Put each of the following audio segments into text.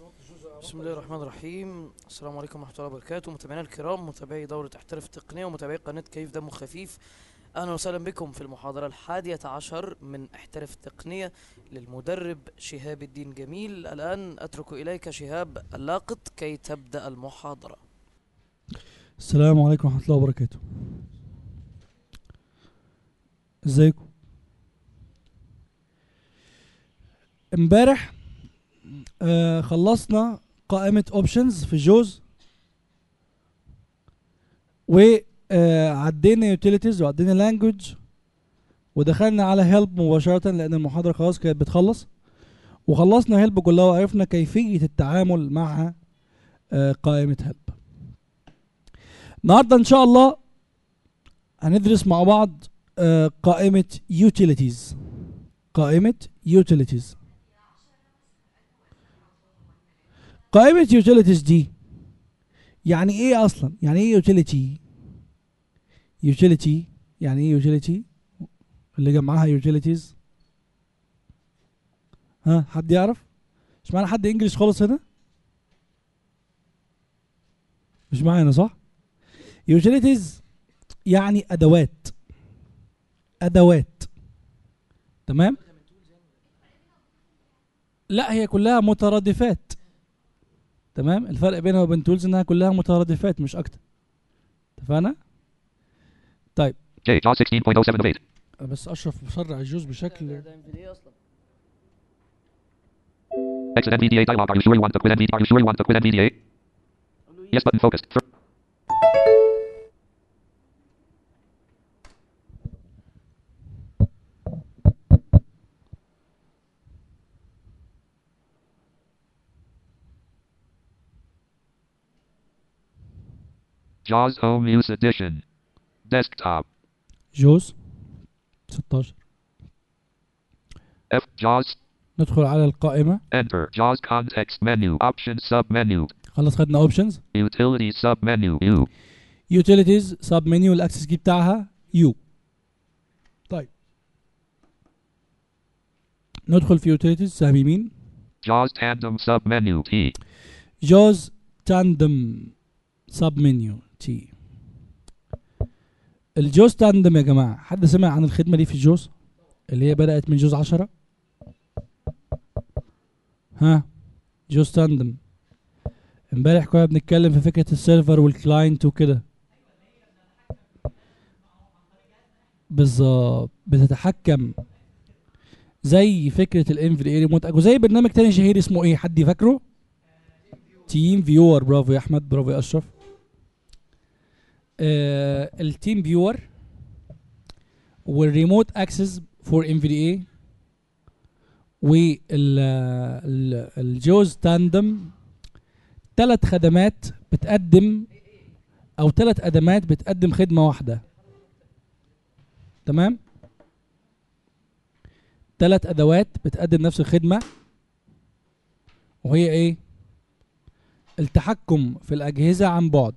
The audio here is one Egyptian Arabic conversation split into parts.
بسم الله الرحمن الرحيم السلام عليكم ورحمة الله وبركاته متابعينا الكرام متابعي دورة احترف تقنية ومتابعي قناة كيف دمه خفيف أهلا وسهلا بكم في المحاضرة الحادية عشر من احترف تقنية للمدرب شهاب الدين جميل الآن أترك إليك شهاب اللاقط كي تبدأ المحاضرة السلام عليكم ورحمة الله وبركاته ازيكم امبارح آه خلصنا قائمة اوبشنز في جوز وعدينا يوتيليتيز وعدينا لانجوج ودخلنا على هيلب مباشرة لأن المحاضرة خلاص كانت بتخلص وخلصنا هيلب كلها وعرفنا كيفية التعامل مع آه قائمة هيلب النهارده ان شاء الله هندرس مع بعض آه، قائمة utilities قائمة utilities قائمة utilities دي يعني ايه اصلا يعني ايه utility utility يعني ايه utility اللي جمعها utilities ها حد يعرف مش معانا حد انجليش خالص هنا مش معانا صح يوتيليتيز يعني ادوات ادوات تمام لا هي كلها مترادفات تمام الفرق بينها وبين تولز انها كلها مترادفات مش اكتر اتفقنا طيب J. JAWS 16.07 of 8. بس اشرف بسرع الجوز ده, بشكل ده NVDA أصلا Exit NVDA dialog. Are you sure you want to quit NVDA? Are you sure you want to quit NVDA? قول له Yes button focused. Thir- JAWS Home Use Edition. Desktop. جوز 16 F. JAWS. ندخل على القائمة Enter. JAWS context menu. Option sub menu. خلص خدنا اوبشنز Utility sub menu. U. يوتيليتيز سب منيو الاكسس كي بتاعها يو طيب ندخل في يوتيليتيز سهم يمين JAWS tandem sub menu. T. جوز تاندم سب منيو تي الجوز تاندم يا جماعة حد سمع عن الخدمة دي في الجوز اللي هي بدأت من جوز عشرة ها جوز تاندم امبارح كنا بنتكلم في فكرة السيرفر والكلاينت وكده بالظبط بتتحكم زي فكرة الانفري ريموت اكو زي برنامج تاني شهير اسمه ايه حد فاكره تيم فيور برافو يا احمد برافو يا اشرف آه التيم فيور والريموت اكسس فور ام في دي اي والجوز تاندم ثلاث خدمات بتقدم او ثلاث ادمات بتقدم خدمه واحده تمام ثلاث ادوات بتقدم نفس الخدمه وهي ايه التحكم في الأجهزة عن بعد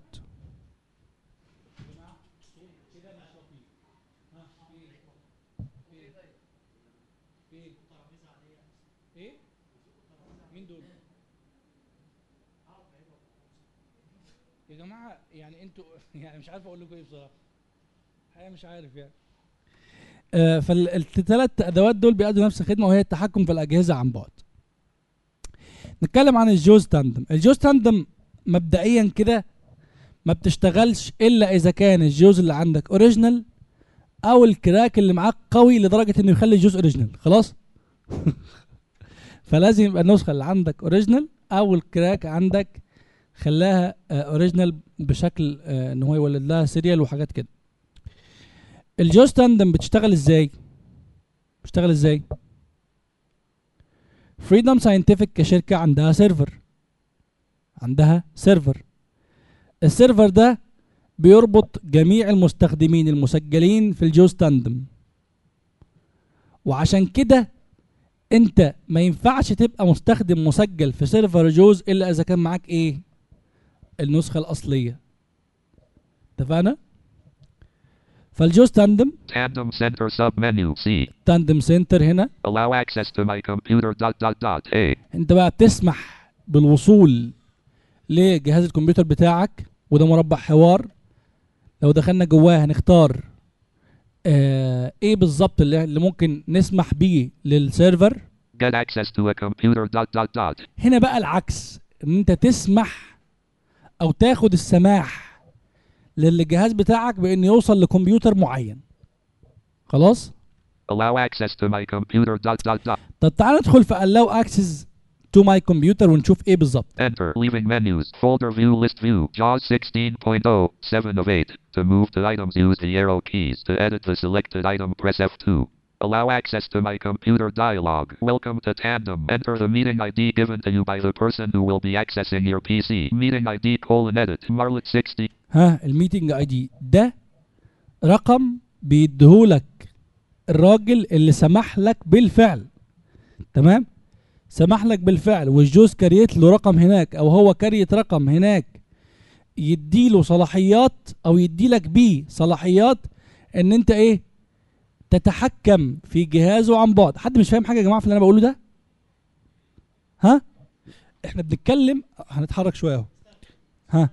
يا جماعة يعني انتوا يعني مش عارف اقول لكم ايه بصراحة الحقيقة مش عارف يعني آه فالثلاث ادوات دول بيقدموا نفس الخدمة وهي التحكم في الأجهزة عن بعد نتكلم عن الجوز تاندم الجوز تاندم مبدئيا كده ما بتشتغلش الا اذا كان الجوز اللي عندك اوريجينال او الكراك اللي معاك قوي لدرجه انه يخلي الجوز اوريجينال خلاص فلازم يبقى النسخه اللي عندك اوريجينال او الكراك عندك خلاها اوريجينال بشكل آه، ان هو يولد لها سيريال وحاجات كده الجوز تاندم بتشتغل ازاي بتشتغل ازاي فريدم ساينتفك كشركة عندها سيرفر عندها سيرفر السيرفر ده بيربط جميع المستخدمين المسجلين في الجوز تاندم وعشان كده انت ما ينفعش تبقى مستخدم مسجل في سيرفر جوز الا اذا كان معاك ايه النسخة الاصلية اتفقنا فالجوز تاندم Tandem center sub menu. C. تاندم سنتر هنا Allow access to my computer. Dot dot dot. A. انت بقى بتسمح بالوصول لجهاز الكمبيوتر بتاعك وده مربع حوار لو دخلنا جواه هنختار آه ايه بالظبط اللي, اللي ممكن نسمح بيه للسيرفر Get access to a computer. Dot dot dot. هنا بقى العكس ان انت تسمح او تاخد السماح للجهاز بتاعك بان يوصل لكمبيوتر معين خلاص Allow access to my computer. Dot dot dot. طب تعال ندخل في allow access to my computer ونشوف ايه بالظبط Enter. Leaving menus. Folder view. List view. JAWS 16.0. 7 of 8. To move to items, use the arrow keys. To edit the selected item, press F2. Allow access to my computer dialog. Welcome to Tandem. Enter the meeting ID given to you by the person who will be accessing your PC. Meeting ID colon edit. Marlet 60. ها الميتنج اي دي ده رقم بيديهولك الراجل اللي سمح لك بالفعل تمام سمح لك بالفعل والجوز كريت له رقم هناك او هو كريت رقم هناك يديله صلاحيات او يديلك بيه صلاحيات ان انت ايه تتحكم في جهازه عن بعد حد مش فاهم حاجه يا جماعه في اللي انا بقوله ده ها احنا بنتكلم هنتحرك شويه اهو ها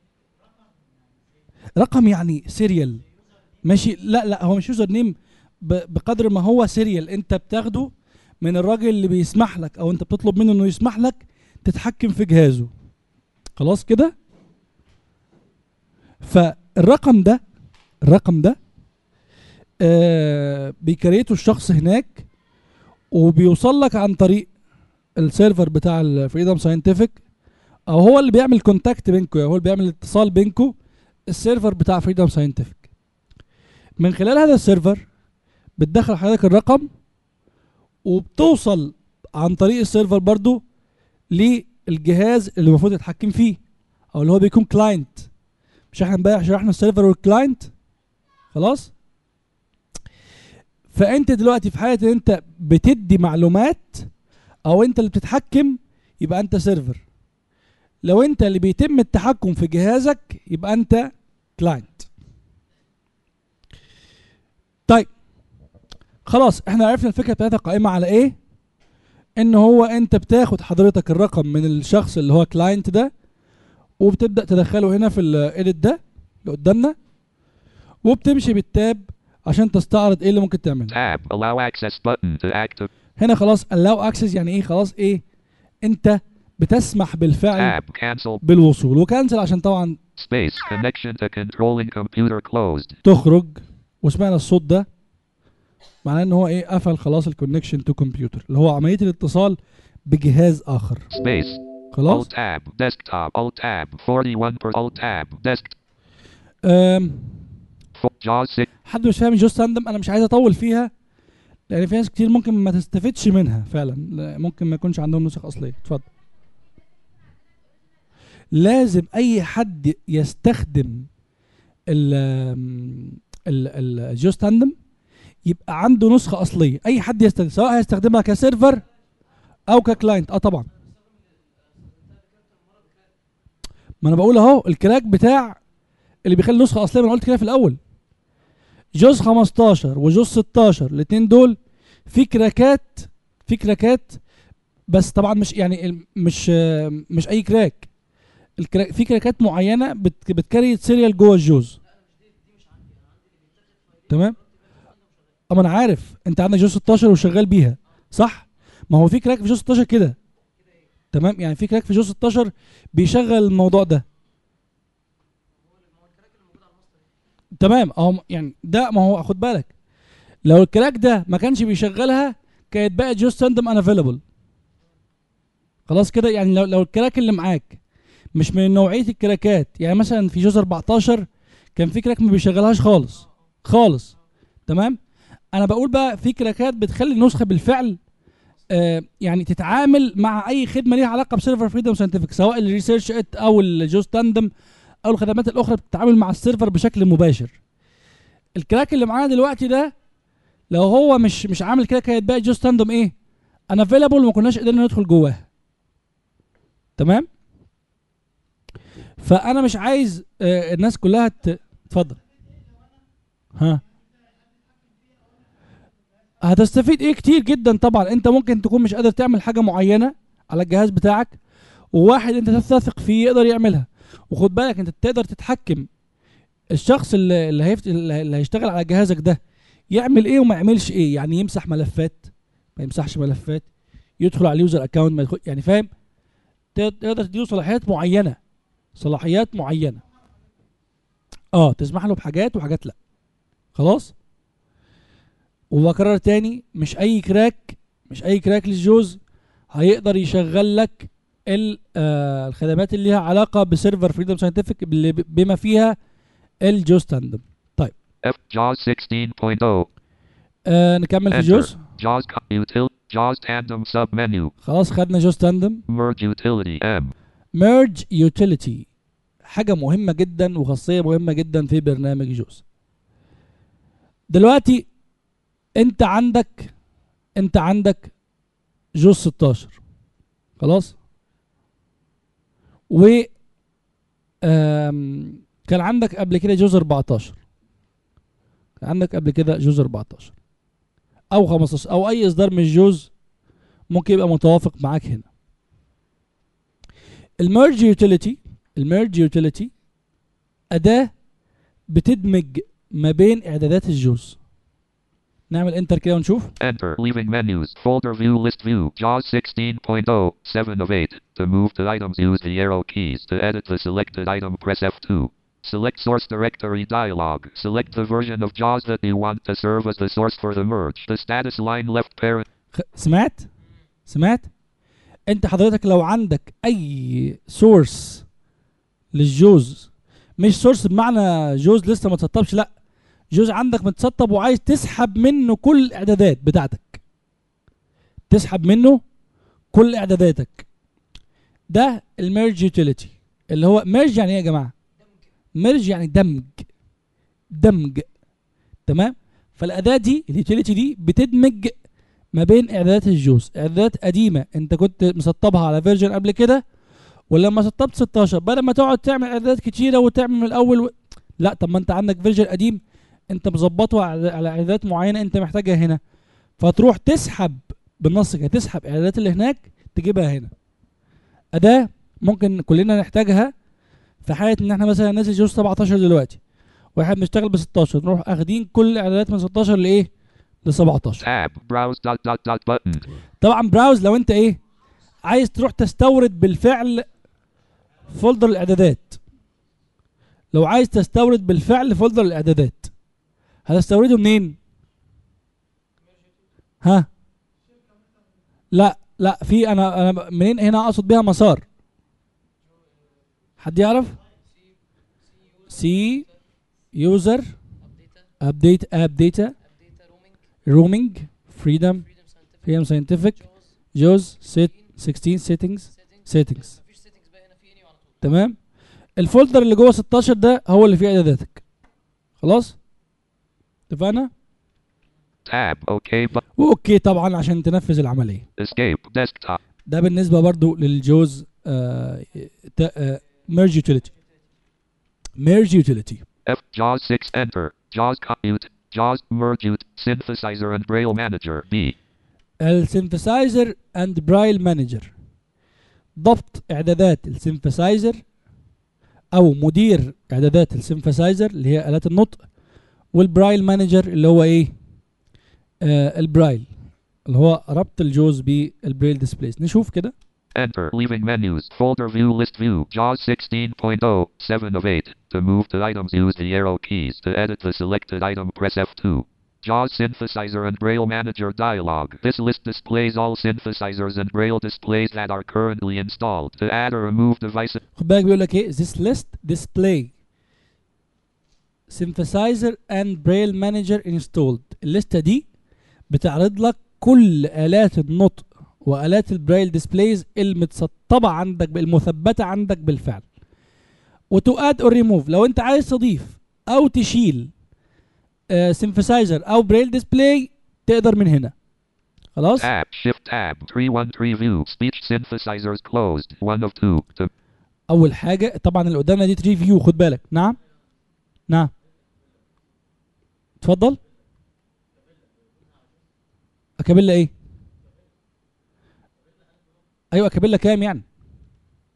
رقم يعني سيريال ماشي لا لا هو مش يوزر نيم ب- بقدر ما هو سيريال انت بتاخده من الراجل اللي بيسمح لك او انت بتطلب منه انه يسمح لك تتحكم في جهازه خلاص كده فالرقم ده الرقم ده آه بيكريته الشخص هناك وبيوصل لك عن طريق السيرفر بتاع الفريدم ساينتفك او هو اللي بيعمل كونتاكت بينكم هو اللي بيعمل اتصال بينكم السيرفر بتاع فريدم ساينتفك من خلال هذا السيرفر بتدخل حضرتك الرقم وبتوصل عن طريق السيرفر برضو للجهاز اللي المفروض تتحكم فيه او اللي هو بيكون كلاينت مش احنا امبارح شرحنا السيرفر والكلاينت خلاص فانت دلوقتي في حاله ان انت بتدي معلومات او انت اللي بتتحكم يبقى انت سيرفر لو انت اللي بيتم التحكم في جهازك يبقى انت كلاينت طيب خلاص احنا عرفنا الفكره بتاعتها قائمه على ايه ان هو انت بتاخد حضرتك الرقم من الشخص اللي هو كلاينت ده وبتبدا تدخله هنا في الايديت ده اللي قدامنا وبتمشي بالتاب عشان تستعرض ايه اللي ممكن تعمله Tab. Allow access button to active. هنا خلاص allow access يعني ايه خلاص ايه انت بتسمح بالفعل Tab. Cancel. بالوصول وكنسل عشان طبعا Space. Connection to controlling computer closed. تخرج وسمعنا الصوت ده معناه ان هو ايه قفل خلاص الكونكشن تو كمبيوتر اللي هو عمليه الاتصال بجهاز اخر Space. خلاص Alt tab. Desktop. Alt tab. 41 per Alt tab. Desk. أم Fo- JAWS 6. حد مش فاهم جو ستاندم انا مش عايز اطول فيها لان في ناس كتير ممكن ما تستفدش منها فعلا لا، ممكن ما يكونش عندهم نسخ اصليه اتفضل لازم اي حد يستخدم ال ال الجو ستاندم يبقى عنده نسخه اصليه اي حد يستخدم سواء هيستخدمها كسيرفر او ككلاينت اه طبعا ما انا بقول اهو الكراك بتاع اللي بيخلي نسخه اصليه ما انا قلت كده في الاول جوز 15 وجوز 16 الاثنين دول في كراكات في كراكات بس طبعا مش يعني ال- مش آه، مش اي كراك الكراك في كراكات معينه بت بتكريت سيريال جوه الجوز تمام اما انا عارف انت عندك جوز 16 وشغال بيها صح ما هو في كراك في جوز 16 كده تمام يعني في كراك في جوز 16 بيشغل الموضوع ده تمام اهو يعني ده ما هو خد بالك لو الكراك ده ما كانش بيشغلها كانت بقت جوست ستاندم انافيلبل خلاص كده يعني لو لو الكراك اللي معاك مش من نوعيه الكراكات يعني مثلا في جوز 14 كان في كراك ما بيشغلهاش خالص خالص تمام انا بقول بقى في كراكات بتخلي النسخه بالفعل آه يعني تتعامل مع اي خدمه ليها علاقه بسيرفر فريدم ساينتفك سواء الريسيرش ات او الجوز تاندم او الخدمات الاخرى بتتعامل مع السيرفر بشكل مباشر الكراك اللي معانا دلوقتي ده لو هو مش مش عامل كده كانت بقى جو ستاندوم ايه انا افيلابل وما كناش قدرنا ندخل جواها تمام فانا مش عايز آه الناس كلها ت- اتفضل ها هتستفيد ايه كتير جدا طبعا انت ممكن تكون مش قادر تعمل حاجه معينه على الجهاز بتاعك وواحد انت تثق فيه يقدر يعملها وخد بالك انت تقدر تتحكم الشخص اللي اللي, هيفت... اللي هيشتغل على جهازك ده يعمل ايه وما يعملش ايه يعني يمسح ملفات ما يمسحش ملفات يدخل على اليوزر اكونت ما يدخل يعني فاهم تقدر تقدر تديله صلاحيات معينه صلاحيات معينه اه تسمح له بحاجات وحاجات لا خلاص وبكرر تاني مش اي كراك مش اي كراك للجوز هيقدر يشغل لك ال- آه، الخدمات اللي ليها علاقه بسيرفر فريدم ساينتفك بما فيها الجوز تاندم F JAWS 16.0. آه نكمل في Enter. جوز JAWS co- util JAWS tandem submenu. خلاص خدنا جوز تاندم Merge utility M. ميرج يوتيليتي حاجة مهمة جدا وخاصية مهمة جدا في برنامج جوز دلوقتي انت عندك انت عندك جوز 16 خلاص و آم، كان عندك قبل كده جوز 14 كان عندك قبل كده جوز 14 او 15 او اي اصدار من الجوز ممكن يبقى متوافق معاك هنا الميرج يوتيليتي الميرج يوتيليتي اداه بتدمج ما بين اعدادات الجوز نعمل انتر كده ونشوف Enter. Leaving menus. Folder view list view. JAWS 16.0. 7 of 8. To move to items use the arrow keys. To edit the selected item press F2. Select source directory dialog. Select the version of JAWS that you want to serve as the source for the merge. The status line left parent. خ- سمعت سمعت انت حضرتك لو عندك اي سورس للجوز مش سورس بمعنى جوز لسه ما تسطبش لا جوز عندك متسطب وعايز تسحب منه كل الاعدادات بتاعتك تسحب منه كل اعداداتك ده الميرج يوتيليتي اللي هو ميرج يعني ايه يا جماعه ميرج يعني دمج دمج تمام فالاداه دي اليوتيليتي دي بتدمج ما بين اعدادات الجوز اعدادات قديمه انت كنت مسطبها على فيرجن قبل كده ولما سطبت 16 بدل ما تقعد تعمل اعدادات كتيره وتعمل من الاول و... لا طب ما انت عندك فيرجن قديم انت مظبطه على على اعدادات معينه انت محتاجها هنا فتروح تسحب بالنص كده تسحب الاعدادات اللي هناك تجيبها هنا اداه ممكن كلنا نحتاجها في حاله ان احنا مثلا نازل جوز 17 دلوقتي واحنا بنشتغل ب 16 نروح اخدين كل الاعدادات من 16 لايه ل 17 Tab. Browse dot dot dot button. طبعا براوز لو انت ايه عايز تروح تستورد بالفعل فولدر الاعدادات لو عايز تستورد بالفعل فولدر الاعدادات هتستورده منين ها لا لا في انا انا منين هنا اقصد بيها مسار حد يعرف سي يوزر ابديت اب داتا رومينج فريدم فريدم ساينتفك جوز سيت 16 سيتنجز سيتنجز تمام الفولدر اللي جوه 16 ده هو اللي فيه اعداداتك خلاص اتفقنا Tab. OK button. واوكي طبعا عشان تنفذ العمليه Escape. Desktop. ده بالنسبه برضو للجوز ميرج يوتيليتي ميرج يوتيليتي F. JAWS 6. Enter. JAWS compute. JAWS merge ut. Synthesizer and Braille manager. B. السينثسايزر اند برايل مانجر ضبط اعدادات السينثسايزر او مدير اعدادات السينثسايزر اللي هي الات النطق والبرايل مانجر اللي هو ايه آه البرايل اللي هو ربط الجوز بالبريل ديسبليس نشوف كده Enter. Leaving menus. Folder view list view. JAWS 16.0. 7 of 8. To move to items use the arrow keys. To edit the selected item press F2. JAWS synthesizer and Braille manager dialog. This list displays all synthesizers and Braille displays that are currently installed. To add or remove devices. خد بالك بيقول لك ايه this list display synthesizer and braille manager installed الليسته دي بتعرض لك كل الات النطق والات البرايل ديسبلايز المتسطبه عندك المثبته عندك بالفعل وتو اد اور ريموف لو انت عايز تضيف او تشيل سينثسايزر او برايل ديسبلاي تقدر من هنا خلاص Tab. Shift tab. 313 view. Speech synthesizers closed. 1 of 2. To اول حاجه طبعا اللي قدامنا دي تري فيو خد بالك نعم نعم اتفضل اكابيلا ايه ايوه اكابيلا كام يعني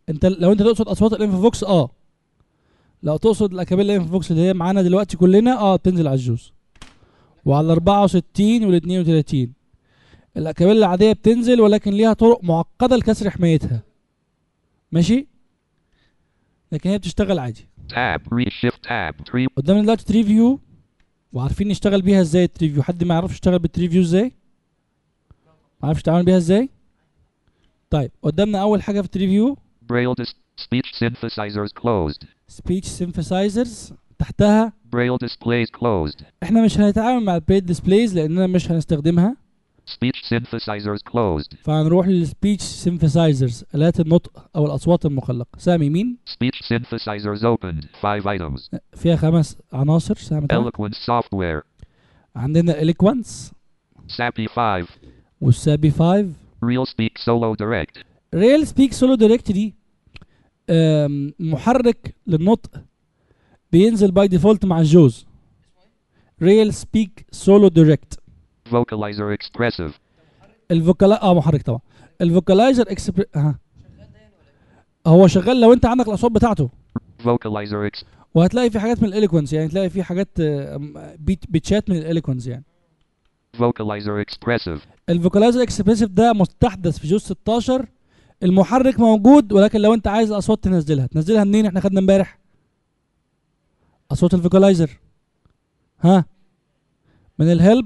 انت لو انت تقصد اصوات الانفوفوكس اه لو تقصد الاكابيل الانفوفوكس اللي هي معانا دلوقتي كلنا اه بتنزل على الجوز وعلى ال 64 وال 32 الاكابيل العاديه بتنزل ولكن ليها طرق معقده لكسر حمايتها ماشي لكن هي بتشتغل عادي Tab. Reshift tab. Tree. قدامنا دلوقتي تري فيو وعارفين نشتغل بيها ازاي التري فيو حد ما يعرفش يشتغل بالتري فيو ازاي ما يعرفش يتعامل بيها ازاي طيب قدامنا اول حاجه في التري فيو Braille dis- speech synthesizers closed. سبيتش سينثسايزرز تحتها Braille displays closed. احنا مش هنتعامل مع البريد ديسبلايز لاننا مش هنستخدمها Speech synthesizers closed. فهنروح للسبيتش سينثسايزرز الات النطق او الاصوات المخلقه سامي مين Speech synthesizers opened. Five items. فيها خمس عناصر سامي تحت. Eloquent software. عندنا اليكوانس SAPI 5. والسابي 5 Real Speak Solo Direct. ريل سبيك سولو دايركت دي آم، محرك للنطق بينزل باي ديفولت مع الجوز ريل سبيك سولو دايركت Vocalizer Expressive. الفوكالا اه محرك طبعا الفوكالايزر اكسبر ها هو شغال لو انت عندك الاصوات بتاعته Vocalizer Ex. وهتلاقي في حاجات من الاليكونس يعني تلاقي في حاجات آه، أم، بيت بيتشات من الاليكونس يعني Vocalizer Expressive. الفوكالايزر اكسبريسيف ده مستحدث في جوز 16 المحرك موجود ولكن لو انت عايز الاصوات تنزلها تنزلها منين احنا خدنا امبارح اصوات الفوكالايزر ها من الهيلب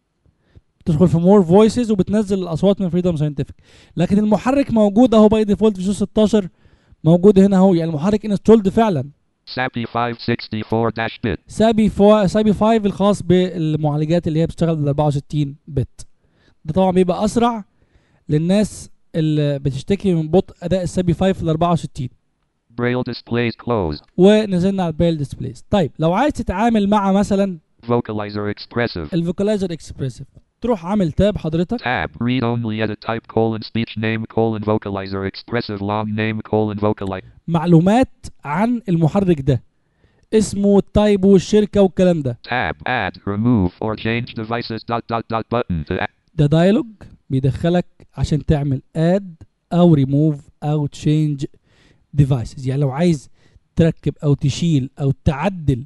تدخل في مور فويسز وبتنزل الاصوات من فريدوم ساينتفك لكن المحرك موجود اهو باي ديفولت في جوز 16 موجود هنا اهو يعني المحرك انستولد فعلا SAPI 564-bit. سابي فو... سابي 5 الخاص بالمعالجات اللي هي بتشتغل بال 64 بت ده طبعا بيبقى اسرع للناس اللي بتشتكي من بطء اداء السابي 5 في ال 64 Braille displays closed. ونزلنا على البيل ديسبلايز طيب لو عايز تتعامل مع مثلا Vocalizer Expressive. الفوكالايزر اكسبريسيف تروح عامل تاب حضرتك Tab. Read only edit type colon speech name colon vocalizer expressive long name colon vocalizer. معلومات عن المحرك ده اسمه التايب والشركه والكلام ده Tab. Add. Remove or change devices dot dot dot button to add. ده دايلوج بيدخلك عشان تعمل اد او ريموف او تشينج ديفايسز يعني لو عايز تركب او تشيل او تعدل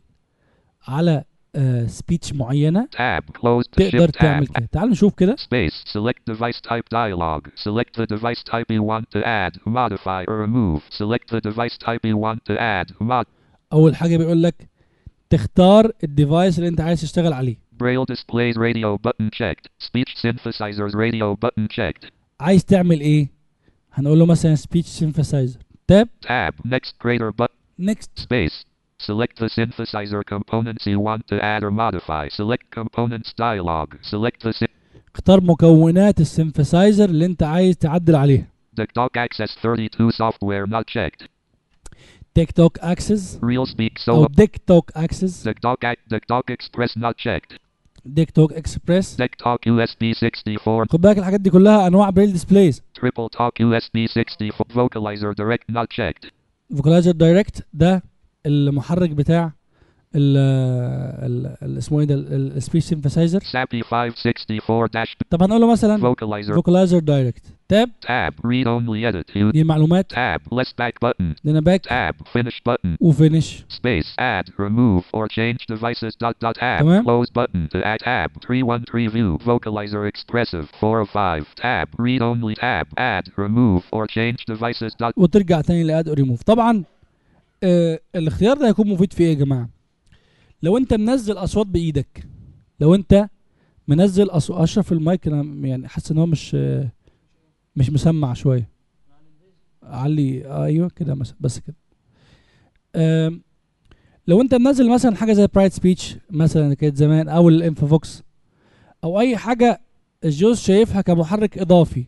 على سبيتش معينه Tab. Closed. تقدر Shift تعمل tab. كده تعال نشوف كده Space. Select device type dialog. Select the device type you want to add, modify, or remove. Select the device type you want to add, mod. اول حاجه بيقول لك تختار الديفايس اللي انت عايز تشتغل عليه Braille displays radio button checked. Speech synthesizers radio button checked. عايز تعمل ايه هنقول له مثلا سبيتش سينثسايزر تاب Tab. Next greater button. نيكست Space. Select the synthesizer components you want to add or modify. Select components dialog. Select the syn- اختار مكونات السينثسايزر اللي انت عايز تعدل عليها DuckDuck Access 32 software not checked. تيك توك اكسس Real Speak او Solo. ديك توك اكسس DuckDuck, Ac- DuckDuck Express not checked. ديك توك اكسبريس DuckTalk USB 64. خد بالك الحاجات دي كلها انواع بريل ديسبلايز Triple Talk USB 64. Vocalizer Direct not checked. فوكالايزر دايركت ده المحرك بتاع ال ال- ال- اسمه ايه ده السبيش سينثسايزر SAPI 564 dash. طب هنقول له مثلا Vocalizer. فوكالايزر دايركت تاب Tab. Read only edit. You. دي معلومات Tab. Less back button. لنا باك Tab. Finish button. وفينش Space. Add. Remove or change devices. Dot dot tab. تمام. Close button to add tab. 313 view. Vocalizer expressive. 405. Tab. Read only tab. Add. Remove or change devices. Dot. وترجع تاني لاد ريموف طبعا آه الاختيار ده هيكون مفيد في ايه يا جماعه لو انت منزل اصوات بايدك لو انت منزل أصوات اشرف المايك انا يعني حاسس ان هو مش آه مش مسمع شويه علي آه ايوه كده مثلا بس كده آم، لو انت منزل مثلا حاجه زي برايت سبيتش مثلا اللي كانت زمان او الانفوفوكس او اي حاجه الجوز شايفها كمحرك اضافي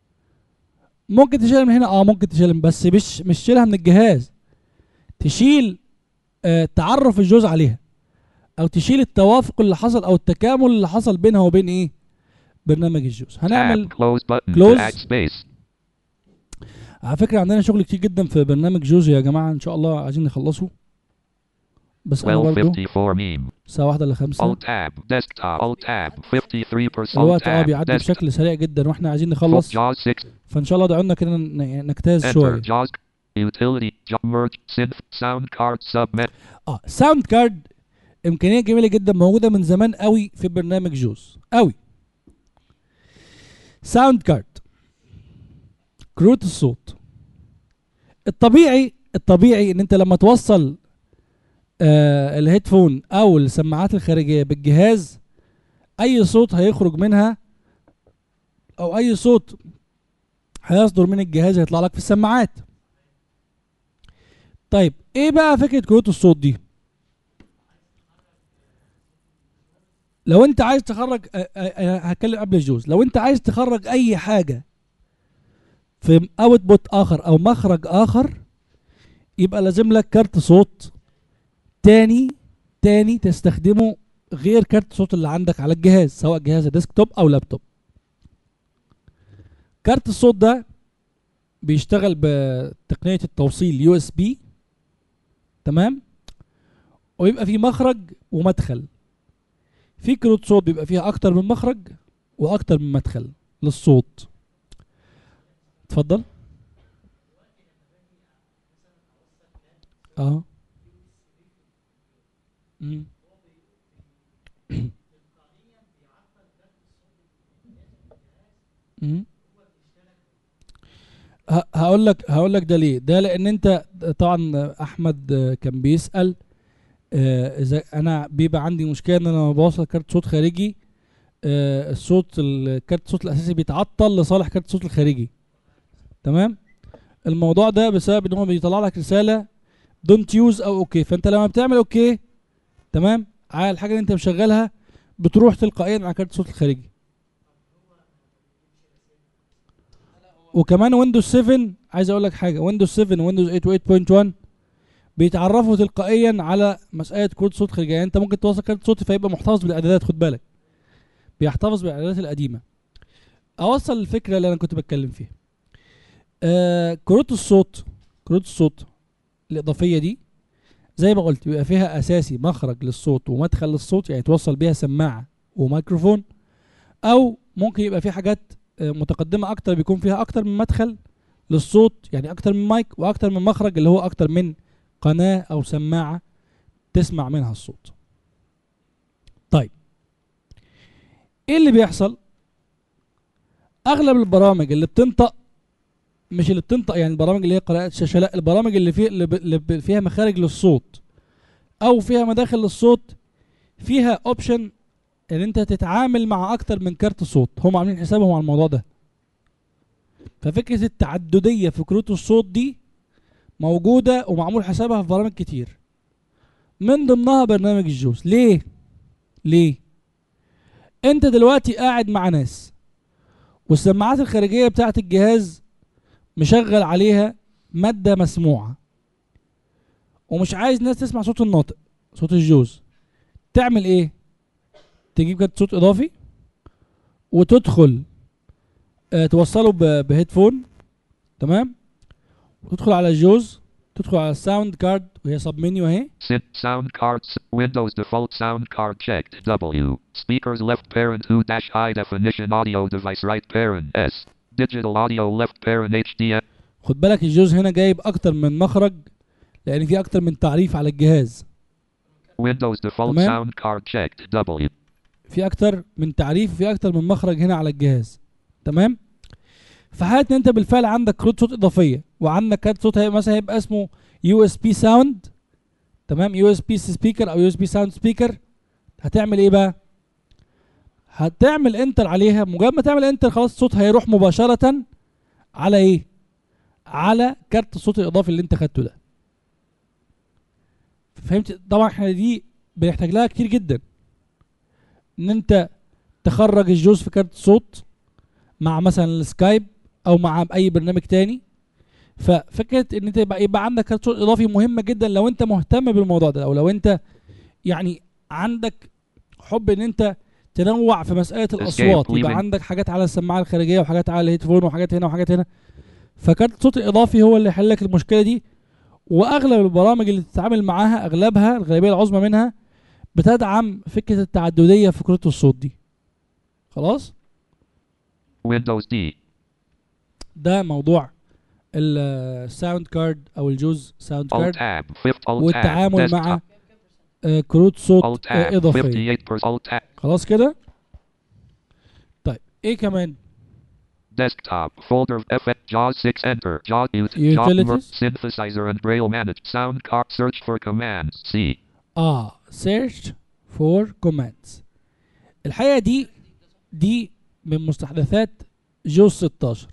ممكن تشيلها من هنا اه ممكن تشيلها بس مش مش تشيلها من الجهاز تشيل آه تعرف الجوز عليها او تشيل التوافق اللي حصل او التكامل اللي حصل بينها وبين ايه برنامج الجوز هنعمل Tab. Close button Close. to add space. على فكره عندنا شغل كتير جدا في برنامج جوز يا جماعه ان شاء الله عايزين نخلصه بس انا برضه 1254 meme. الساعه واحدة الا خمسة Alt tab. Desktop. Alt tab. 53%. Alt الوقت اه tab. بيعدي Desktop. بشكل سريع جدا واحنا عايزين Full نخلص JAWS 6. فان شاء الله دعونا كده ن- نجتاز Enter. شويه JAWS. Utility. Jump merge. Synth. Sound card submit. اه ساوند كارد امكانيه جميله جدا موجوده من زمان قوي في برنامج جوز قوي ساوند كارد كروت الصوت الطبيعي الطبيعي ان انت لما توصل آه الهيدفون او السماعات الخارجيه بالجهاز اي صوت هيخرج منها او اي صوت هيصدر من الجهاز هيطلع لك في السماعات طيب ايه بقى فكره كروت الصوت دي لو انت عايز تخرج أ- أ- أ- هتكلم قبل الجوز لو انت عايز تخرج اي حاجه في اوتبوت اخر او مخرج اخر يبقى لازم لك كارت صوت تاني تاني تستخدمه غير كارت الصوت اللي عندك على الجهاز سواء جهاز ديسكتوب او لابتوب كارت الصوت ده بيشتغل بتقنيه التوصيل يو اس بي تمام ويبقى فيه مخرج ومدخل في كروت صوت بيبقى فيها اكتر من مخرج واكتر من مدخل للصوت اتفضل اه مم. مم. ه- هقول لك هقول لك ده ليه ده لان انت طبعا احمد آه، كان بيسال آه، اذا انا بيبقى عندي مشكله ان انا لما بوصل كارت صوت خارجي آه، الصوت الكارت الصوت الاساسي بيتعطل لصالح كارت الصوت الخارجي تمام الموضوع ده بسبب ان هو بيطلع لك رساله دونت يوز او اوكي فانت لما بتعمل اوكي تمام على الحاجه اللي انت مشغلها بتروح تلقائيا على كارت الصوت الخارجي وكمان ويندوز 7 عايز اقول لك حاجه ويندوز 7 ويندوز 8 و8.1 بيتعرفوا تلقائيا على مساله كروت صوت خارجيه يعني انت ممكن توصل كارت صوت فيبقى محتفظ بالاعدادات خد بالك بيحتفظ بالاعدادات القديمه اوصل الفكره اللي انا كنت بتكلم فيها آه كروت الصوت كروت الصوت الاضافيه دي زي ما قلت بيبقى فيها اساسي مخرج للصوت ومدخل للصوت يعني توصل بيها سماعه وميكروفون او ممكن يبقى في حاجات آه، متقدمه اكتر بيكون فيها اكتر من مدخل للصوت يعني اكتر من مايك واكتر من مخرج اللي هو اكتر من قناه او سماعه تسمع منها الصوت طيب ايه اللي بيحصل اغلب البرامج اللي بتنطق مش اللي بتنطق يعني البرامج اللي هي قراءة شاشة لا البرامج اللي فيها اللي, ب... اللي ب... فيها مخارج للصوت او فيها مداخل للصوت فيها اوبشن ان انت تتعامل مع اكتر من كارت صوت هم عاملين حسابهم على الموضوع ده ففكرة التعددية في كروت الصوت دي موجودة ومعمول حسابها في برامج كتير من ضمنها برنامج الجوز ليه ليه انت دلوقتي قاعد مع ناس والسماعات الخارجية بتاعت الجهاز مشغل عليها مادة مسموعة ومش عايز ناس تسمع صوت الناطق صوت الجوز تعمل ايه تجيب كارت صوت اضافي وتدخل آه توصله ب- بهيدفون تمام وتدخل على الجوز تدخل على الساوند كارد وهي سب منيو اهي Synth sound cards. Windows default sound card checked. W. Speakers left parent 2 dash high definition audio device right parent S. Digital audio left parent HDF. خد بالك الجوز هنا جايب اكتر من مخرج لان في اكتر من تعريف على الجهاز Windows default تمام. sound card checked. W. في اكتر من تعريف وفي اكتر من مخرج هنا على الجهاز تمام في حاله ان انت بالفعل عندك كروت صوت اضافيه وعندك كارت صوت هيبقى مثلا هيبقى اسمه يو اس بي ساوند تمام يو اس بي سبيكر او يو اس بي ساوند سبيكر هتعمل ايه بقى هتعمل انتر عليها مجرد ما تعمل انتر خلاص الصوت هيروح مباشره على ايه على كارت الصوت الاضافي اللي انت خدته ده فهمت طبعا احنا دي بنحتاج لها كتير جدا ان انت تخرج الجوز في كارت صوت مع مثلا السكايب او مع اي برنامج تاني ففكره ان انت يبقى, يبقى عندك كارت صوت اضافي مهمه جدا لو انت مهتم بالموضوع ده او لو انت يعني عندك حب ان انت تنوع في مساله الاصوات يبقى leaving. عندك حاجات على السماعه الخارجيه وحاجات على الهيدفون وحاجات هنا وحاجات هنا فكارت الصوت الاضافي هو اللي يحل لك المشكله دي واغلب البرامج اللي تتعامل معاها اغلبها الغالبيه العظمى منها بتدعم فكره التعدديه في كروت الصوت دي خلاص Windows D. ده موضوع الساوند كارد او الجوز ساوند Alt كارد tab. Fifth Alt tab. والتعامل مع Desktop. آه، كروت صوت Alt آه، tab. اضافيه 58% Alt tab. خلاص كده طيب ايه كمان Desktop. Folder FF. JAWS 6 Enter. JAWS Mute. JAWS mer- Utilities. Synthesizer and Braille Manage. Sound card. Search for commands. C. اه search for commands الحقيقه دي دي من مستحدثات جوز 16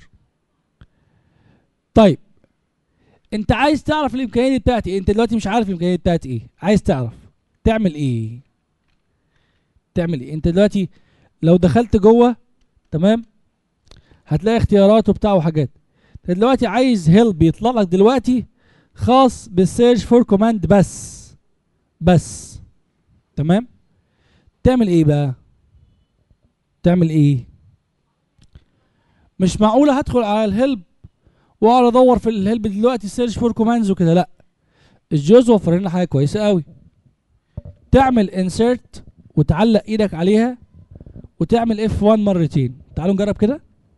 طيب انت عايز تعرف الامكانيات دي بتاعتي إيه؟ انت دلوقتي مش عارف الامكانيات بتاعتي ايه عايز تعرف تعمل ايه تعمل ايه انت دلوقتي لو دخلت جوه تمام هتلاقي اختيارات وبتاع وحاجات انت دلوقتي عايز هيلب يطلع لك دلوقتي خاص بالسيرش فور كوماند بس بس تمام تعمل ايه بقى تعمل ايه مش معقوله هدخل على الهيلب واقعد ادور في الهيلب دلوقتي سيرش فور كوماندز وكده لا الجوز وفر لنا حاجه كويسه قوي تعمل انسيرت وتعلق ايدك عليها وتعمل اف 1 مرتين تعالوا نجرب كده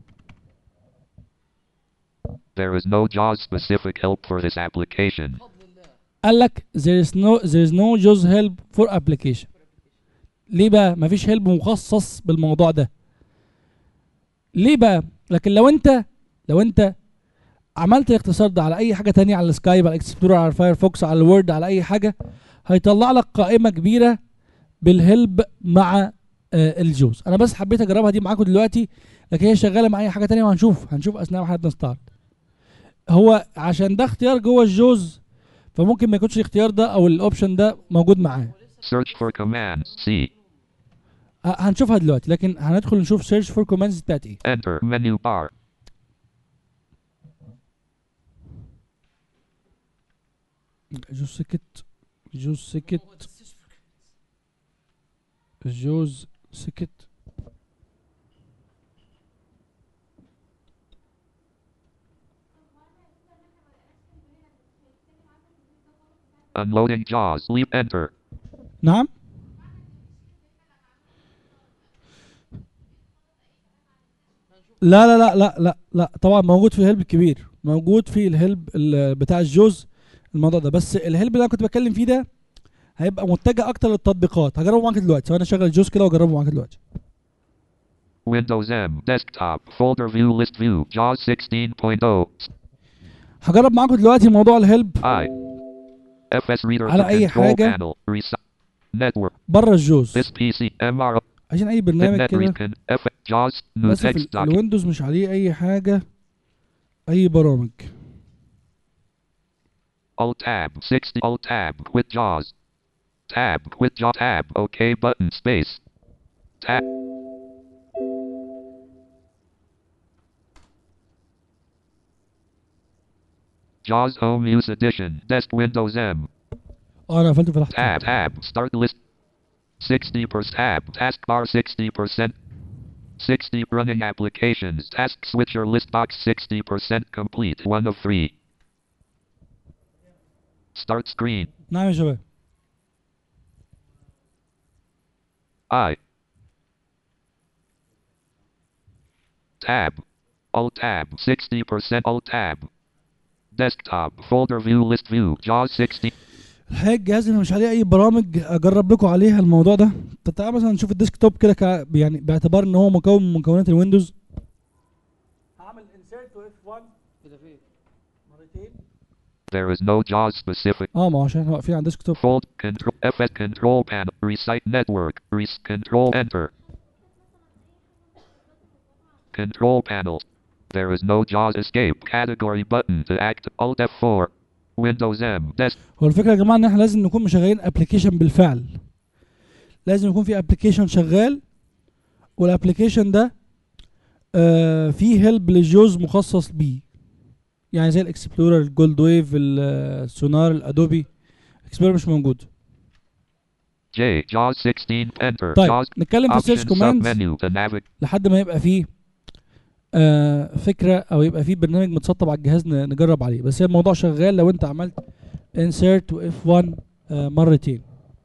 There is no JAWS specific help for this application. قال لك there is no there is no JAWS help for application ليه بقى مفيش هيلب مخصص بالموضوع ده ليه بقى لكن لو انت لو انت عملت الاختصار ده على اي حاجه تانية على السكايب على الاكسبلورر على الفايرفوكس على الوورد على اي حاجه هيطلع لك قائمه كبيره بالهيلب مع آه الجوز انا بس حبيت اجربها دي معاكم دلوقتي لكن هي شغاله مع اي حاجه تانية وهنشوف هنشوف اثناء ما احنا بنستعرض هو عشان ده اختيار جوه الجوز فممكن ما يكونش الاختيار ده او الاوبشن ده موجود معاه Search for commands. C. ه- هنشوفها دلوقتي لكن هندخل نشوف سيرش فور كوماندز بتاعت ايه Enter. Menu bar. جوز سكت جوز سكت جوز سكت Unloading JAWS. Leap. Enter. نعم لا لا لا لا لا لا طبعا موجود في الهلب الكبير موجود في الهلب ال- بتاع الجوز الموضوع ده بس الهلب اللي انا كنت بتكلم فيه ده هيبقى متجه اكتر للتطبيقات هجربه معاك دلوقتي وانا شغل الجوز كده واجربه معاك دلوقتي Windows M. Desktop. Folder view. List view. JAWS 16.0. هجرب معاكم دلوقتي موضوع الهلب I. FS Reader. على for أي control حاجة. Panel. Resi- Network. بره الجوز This PC. MR. عشان اي برنامج Net كده Recon. F. JAWS. New بس في text ال- document. الويندوز مش عليه اي حاجه اي برامج Alt tab. 60. Alt tab. Quit JAWS. Tab. Quit JAWS. Tab. OK button. Space. Tab. JAWS Home Use Edition. Desk Windows M. اه انا قفلته فتحت Tab. Tab. Start list. 60% tab. Taskbar 60%. 60 running applications. Task switcher list box 60% complete. One of three. Start screen. نعم يا شباب I. Tab. Alt tab. 60% Alt tab. Desktop. Folder view list view. JAWS 60. الحقيقه الجهاز اللي مش عليه اي برامج اجرب لكم عليها الموضوع ده فتعال مثلا نشوف الديسك توب كده كا- يعني باعتبار ان هو مكون من مكونات الويندوز هعمل انسيرت واف 1 كده فين مرتين There is no JAWS specific. اه ما هو عشان احنا واقفين على الديسك توب Fold. Control. FS control panel. Recite network. Res control enter. Control panel. There is no JAWS escape category button to act. Alt F4. Windows M. Desk. هو الفكره يا جماعه ان احنا لازم نكون مشغلين ابلكيشن بالفعل لازم يكون في ابلكيشن شغال والابلكيشن ده آه فيه هيلب للجوز مخصص بيه يعني زي الاكسبلورر الجولد ويف السونار الادوبي اكسبلورر مش موجود J. JAWS 16. Enter. طيب JAWS. نتكلم في السيرش Option كوماندز submenu to navigate. لحد ما يبقى فيه آه فكره او يبقى فيه برنامج متسطب على الجهاز ن- نجرب عليه بس هي الموضوع شغال لو انت عملت insert و F1 آه مرتين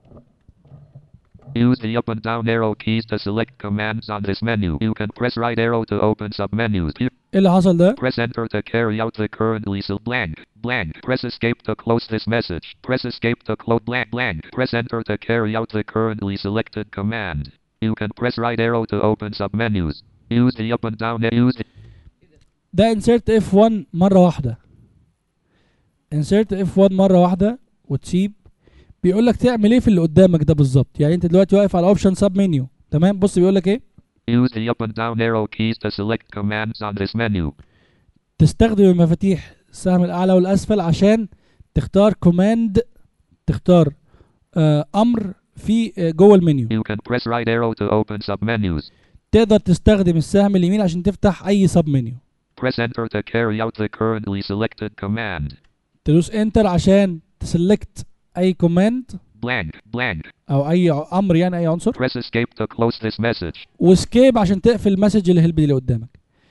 Use the up and down arrow keys to select commands on this menu. You can press right arrow to open submenus. Pu- ايه اللي حصل ده Press enter to carry out the currently so blank, blank. Press escape to close this message. Press escape to close blank, blank. Press enter to carry out the currently selected command. You can press right arrow to open submenus. Use the up and down, use the ده insert F1 مرة واحدة insert F1 مرة واحدة وتسيب بيقول لك تعمل ايه في اللي قدامك ده بالظبط يعني انت دلوقتي واقف على اوبشن سب منيو تمام بص بيقول لك ايه Use the up and down arrow keys to select commands on this menu. تستخدم المفاتيح السهم الاعلى والاسفل عشان تختار كوماند تختار آه امر في آه جوه المنيو You can press right arrow to open submenus. تقدر تستخدم السهم اليمين عشان تفتح اي سب منيو Press enter to carry out the currently selected command. تدوس انتر عشان تسلكت اي كوماند Blank, blank. او اي ع- امر يعني اي عنصر Press escape to close this message. وسكيب عشان تقفل المسج الهلب اللي قدامك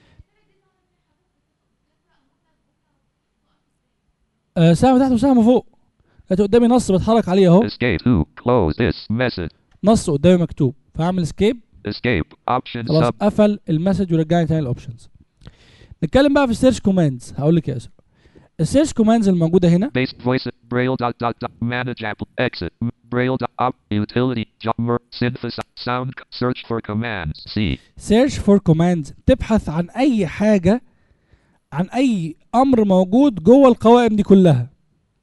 آه سهم تحت وسهم فوق دلوقتي قدامي نص بتحرك عليه اهو Escape to close this message. نص قدامي مكتوب فاعمل سكيب Escape. Option خلاص sub. قفل المسج ورجعني تاني الاوبشنز نتكلم بقى في السيرش كوماندز هقول لك يا اسر السيرش كوماندز الموجوده هنا Base voice. Braille dot dot dot. Manage app. Exit. M- Braille dot op. Utility. Jumper. Synthesize. Sound. Search for commands. C. سيرش فور كوماندز تبحث عن اي حاجه عن اي امر موجود جوه القوائم دي كلها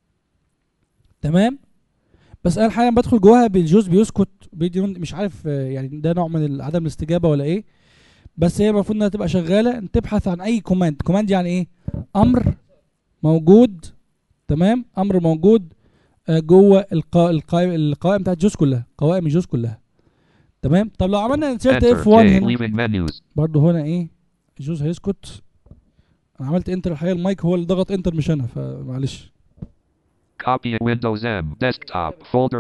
تمام بس انا حاليا بدخل جواها بالجوز بيسكت بيدي مش عارف آه، يعني ده نوع من عدم الاستجابه ولا ايه بس هي المفروض انها تبقى شغاله انت تبحث عن اي كوماند كوماند يعني ايه امر موجود تمام امر موجود آه، جوه القا... القائم القوائم بتاعت جوز كلها قوائم الجوز كلها تمام طب لو عملنا انسيرت Enter. اف 1 J. هنا Leaving menus. برضه هنا ايه الجوز هيسكت انا عملت انتر الحقيقه المايك هو اللي ضغط انتر مش انا فمعلش Copy it. Windows M. Desktop. Folder.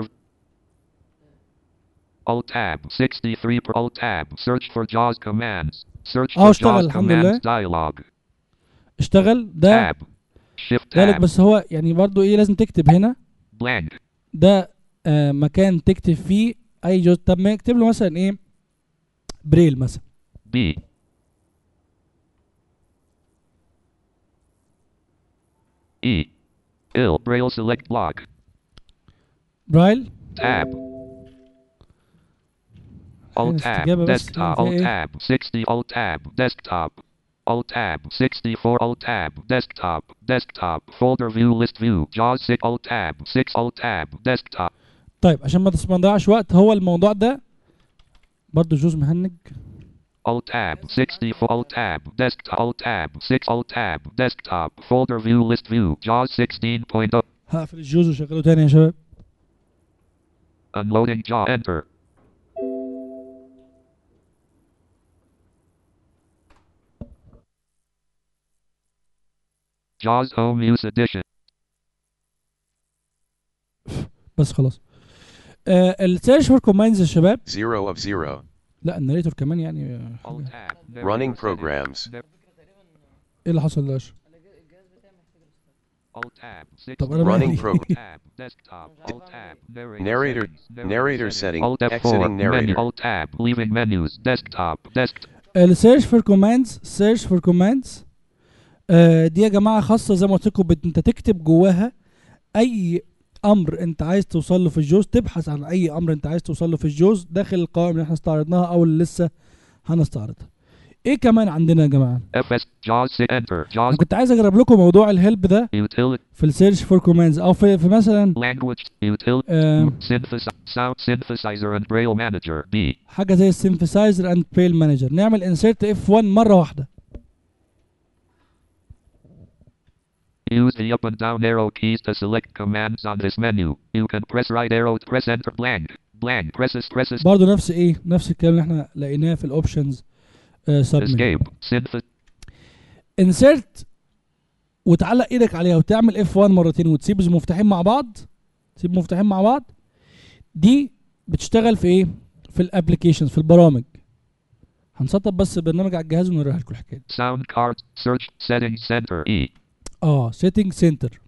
Alt tab. 63 per Alt tab. Search for JAWS commands. Search أهو for اشتغل JAWS الحمد commands لله. dialog. اشتغل ده Tab. Shift ذلك tab. بس هو يعني برضه ايه لازم تكتب هنا Blank. ده آه مكان تكتب فيه اي جزء طب ما اكتب له مثلا ايه بريل مثلا B. E. Ill. Braille select block. برايل Tab. Alt tab. الاستجابة بس Desktop. فيها Alt إيه؟ tab. 60. Alt tab. Desktop. Alt tab. 64. Alt tab. Desktop. Desktop. Folder view list view. JAWS 6. Alt tab. 6. Alt tab. Desktop. طيب عشان ما تس- ما نضيعش وقت هو الموضوع ده برضه جوز مهنج Alt tab. 64. Alt tab. Desktop. Alt tab. 6. Alt tab. Desktop. Folder view list view. JAWS 16.0. هقفل الجوز وشغله تاني يا شباب Unloading jaw. Enter. JAWS Home Use Edition. بس خلاص آه السيرش فور كوماندز يا شباب Zero of zero. لا الناريتور كمان يعني آه، حاجة. Alt tab. Running Narrator programs. settings. ايه اللي حصل ده يا أشرف؟ Alt tab. Six. طب انا Running مالي؟ program. tab. Desktop. Alt tab. Narrator. Narrator- settings. narrator setting. Alt F4. Exiting Menu. narrator. Alt tab. Leaving menus. Desktop. Desk. السيرش فور كوماندز سيرش فور كوماندز دي يا جماعه خاصه زي ما قلت لكم بت- انت تكتب جواها اي امر انت عايز توصل له في الجوز تبحث عن اي امر انت عايز توصل له في الجوز داخل القوائم اللي احنا استعرضناها او اللي لسه هنستعرضها ايه كمان عندنا يا جماعه FS. JAWS. Sit. Enter. JAWS. انا كنت عايز اجرب لكم موضوع الهيلب ده Utility. في السيرش فور كوماندز او في, في مثلا Language. Utility. آه Synthesize. Sound synthesizer and Braille manager. B. حاجه زي السينثسايزر اند بريل مانجر نعمل انسيرت اف 1 مره واحده Use the up and down arrow keys to select commands on this menu. You can press right arrow to press enter blank. Blank. Presses presses برضه نفس ايه نفس الكلام اللي احنا لقيناه في الاوبشنز سب escape. Synth انسرت وتعلق ايدك عليها وتعمل اف 1 مرتين وتسيب المفتاحين مع بعض تسيب المفتاحين مع بعض دي بتشتغل في ايه في الابلكيشنز في البرامج هنسطب بس البرنامج على الجهاز ونوريها لكم الحكايه دي sound card search settings center E. اه سيتنج سنتر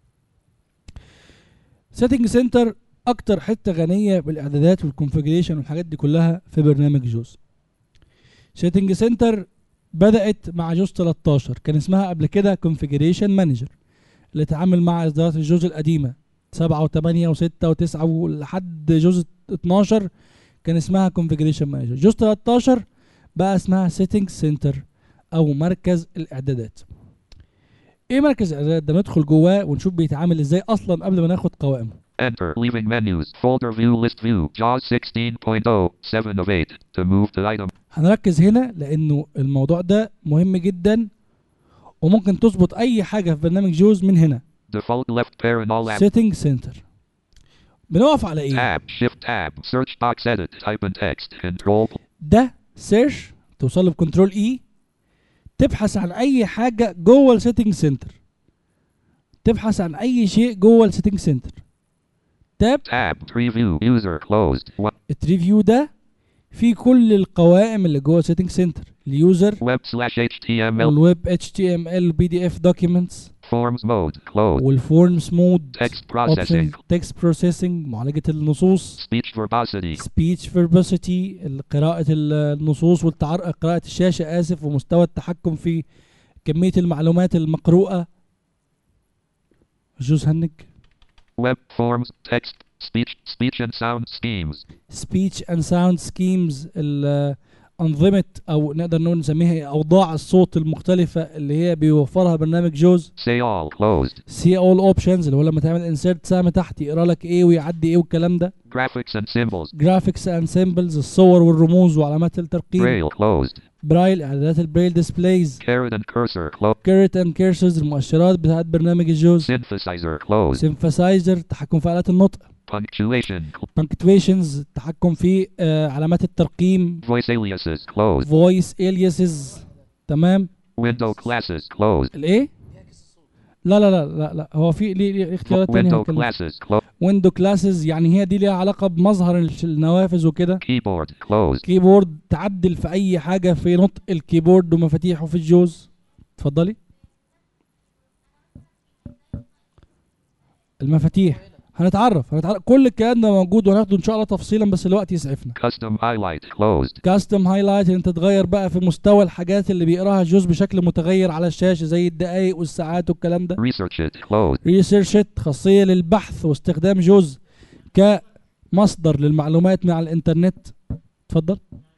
سيتنج سنتر اكتر حته غنيه بالاعدادات والكونفجريشن والحاجات دي كلها في برنامج جوز سيتنج سنتر بدات مع جوز 13 كان اسمها قبل كده كونفيجريشن مانجر اللي اتعامل مع اصدارات الجوز القديمه 7 و8 و6 و9 ولحد جوز 12 كان اسمها كونفيجريشن مانجر جوز 13 بقى اسمها سيتنج سنتر او مركز الاعدادات ايه مركز الاعدادات ده ندخل جواه ونشوف بيتعامل ازاي اصلا قبل ما ناخد قوائمه Enter. Leaving menus. Folder view list view. JAWS 16.0. 7 of 8. To move to item. هنركز هنا لانه الموضوع ده مهم جدا وممكن تظبط اي حاجه في برنامج جوز من هنا Default left pair in all apps. سيتنج سنتر بنقف على ايه Tab. Shift tab. Search box edit. Type in text. Control. ده سيرش توصل له بكنترول اي تبحث عن اي حاجه جوه السيتنج سنتر تبحث عن اي شيء جوه السيتنج سنتر تاب Tab. Preview. User closed. Web, التريفيو ده فيه كل القوائم اللي جوه السيتنج سنتر اليوزر web slash HTML. والويب اتش تي ام ال بي دي اف دوكيومنتس Forms mode. Closed. والفورمز مود Text processing. تكست بروسيسنج معالجه النصوص Speech verbosity. سبيتش فيربوسيتي قراءة النصوص والتعر... قراءة الشاشة آسف ومستوى التحكم في كمية المعلومات المقروءة جوز هنج Web forms. Text. Speech. Speech and sound schemes. سبيتش اند ساوند سكيمز أنظمة أو نقدر نقول نسميها إيه؟ أوضاع الصوت المختلفة اللي هي بيوفرها برنامج جوز Say all. Closed. سي اول اوبشنز اللي هو لما تعمل انسيرت سهم تحت يقرا لك ايه ويعدي ايه والكلام ده Graphics and symbols. جرافيكس اند سيمبلز الصور والرموز وعلامات الترقيم Braille. Closed. برايل اعدادات البريل ديسبلايز Caret and cursor. Closed. كيرت اند كيرسرز المؤشرات بتاعت برنامج الجوز Synthesizer. Closed. سيمفاسايزر تحكم في آلات النطق Punctuation. بانكتويشنز تحكم في آه علامات الترقيم Voice aliases. Closed. فويس الياسز تمام Window classes. Closed. الايه لا لا لا لا لا هو في ليه ليه اختيارات تانية Window هنتكلم classes. Closed. ويندو كلاسز يعني هي دي ليها علاقة بمظهر الش- النوافذ وكده Keyboard. Closed. كيبورد تعدل في اي حاجة في نطق الكيبورد ومفاتيحه في الجوز اتفضلي المفاتيح هنتعرف هنتعرف كل الكلام ده موجود وهناخده ان شاء الله تفصيلا بس الوقت يسعفنا Custom highlight. Closed. كاستم هايلايت انت تغير بقى في مستوى الحاجات اللي بيقراها الجوز بشكل متغير على الشاشة زي الدقايق والساعات والكلام ده Research it. Closed. ريسيرشت خاصية للبحث واستخدام جوز كمصدر للمعلومات من على الانترنت اتفضل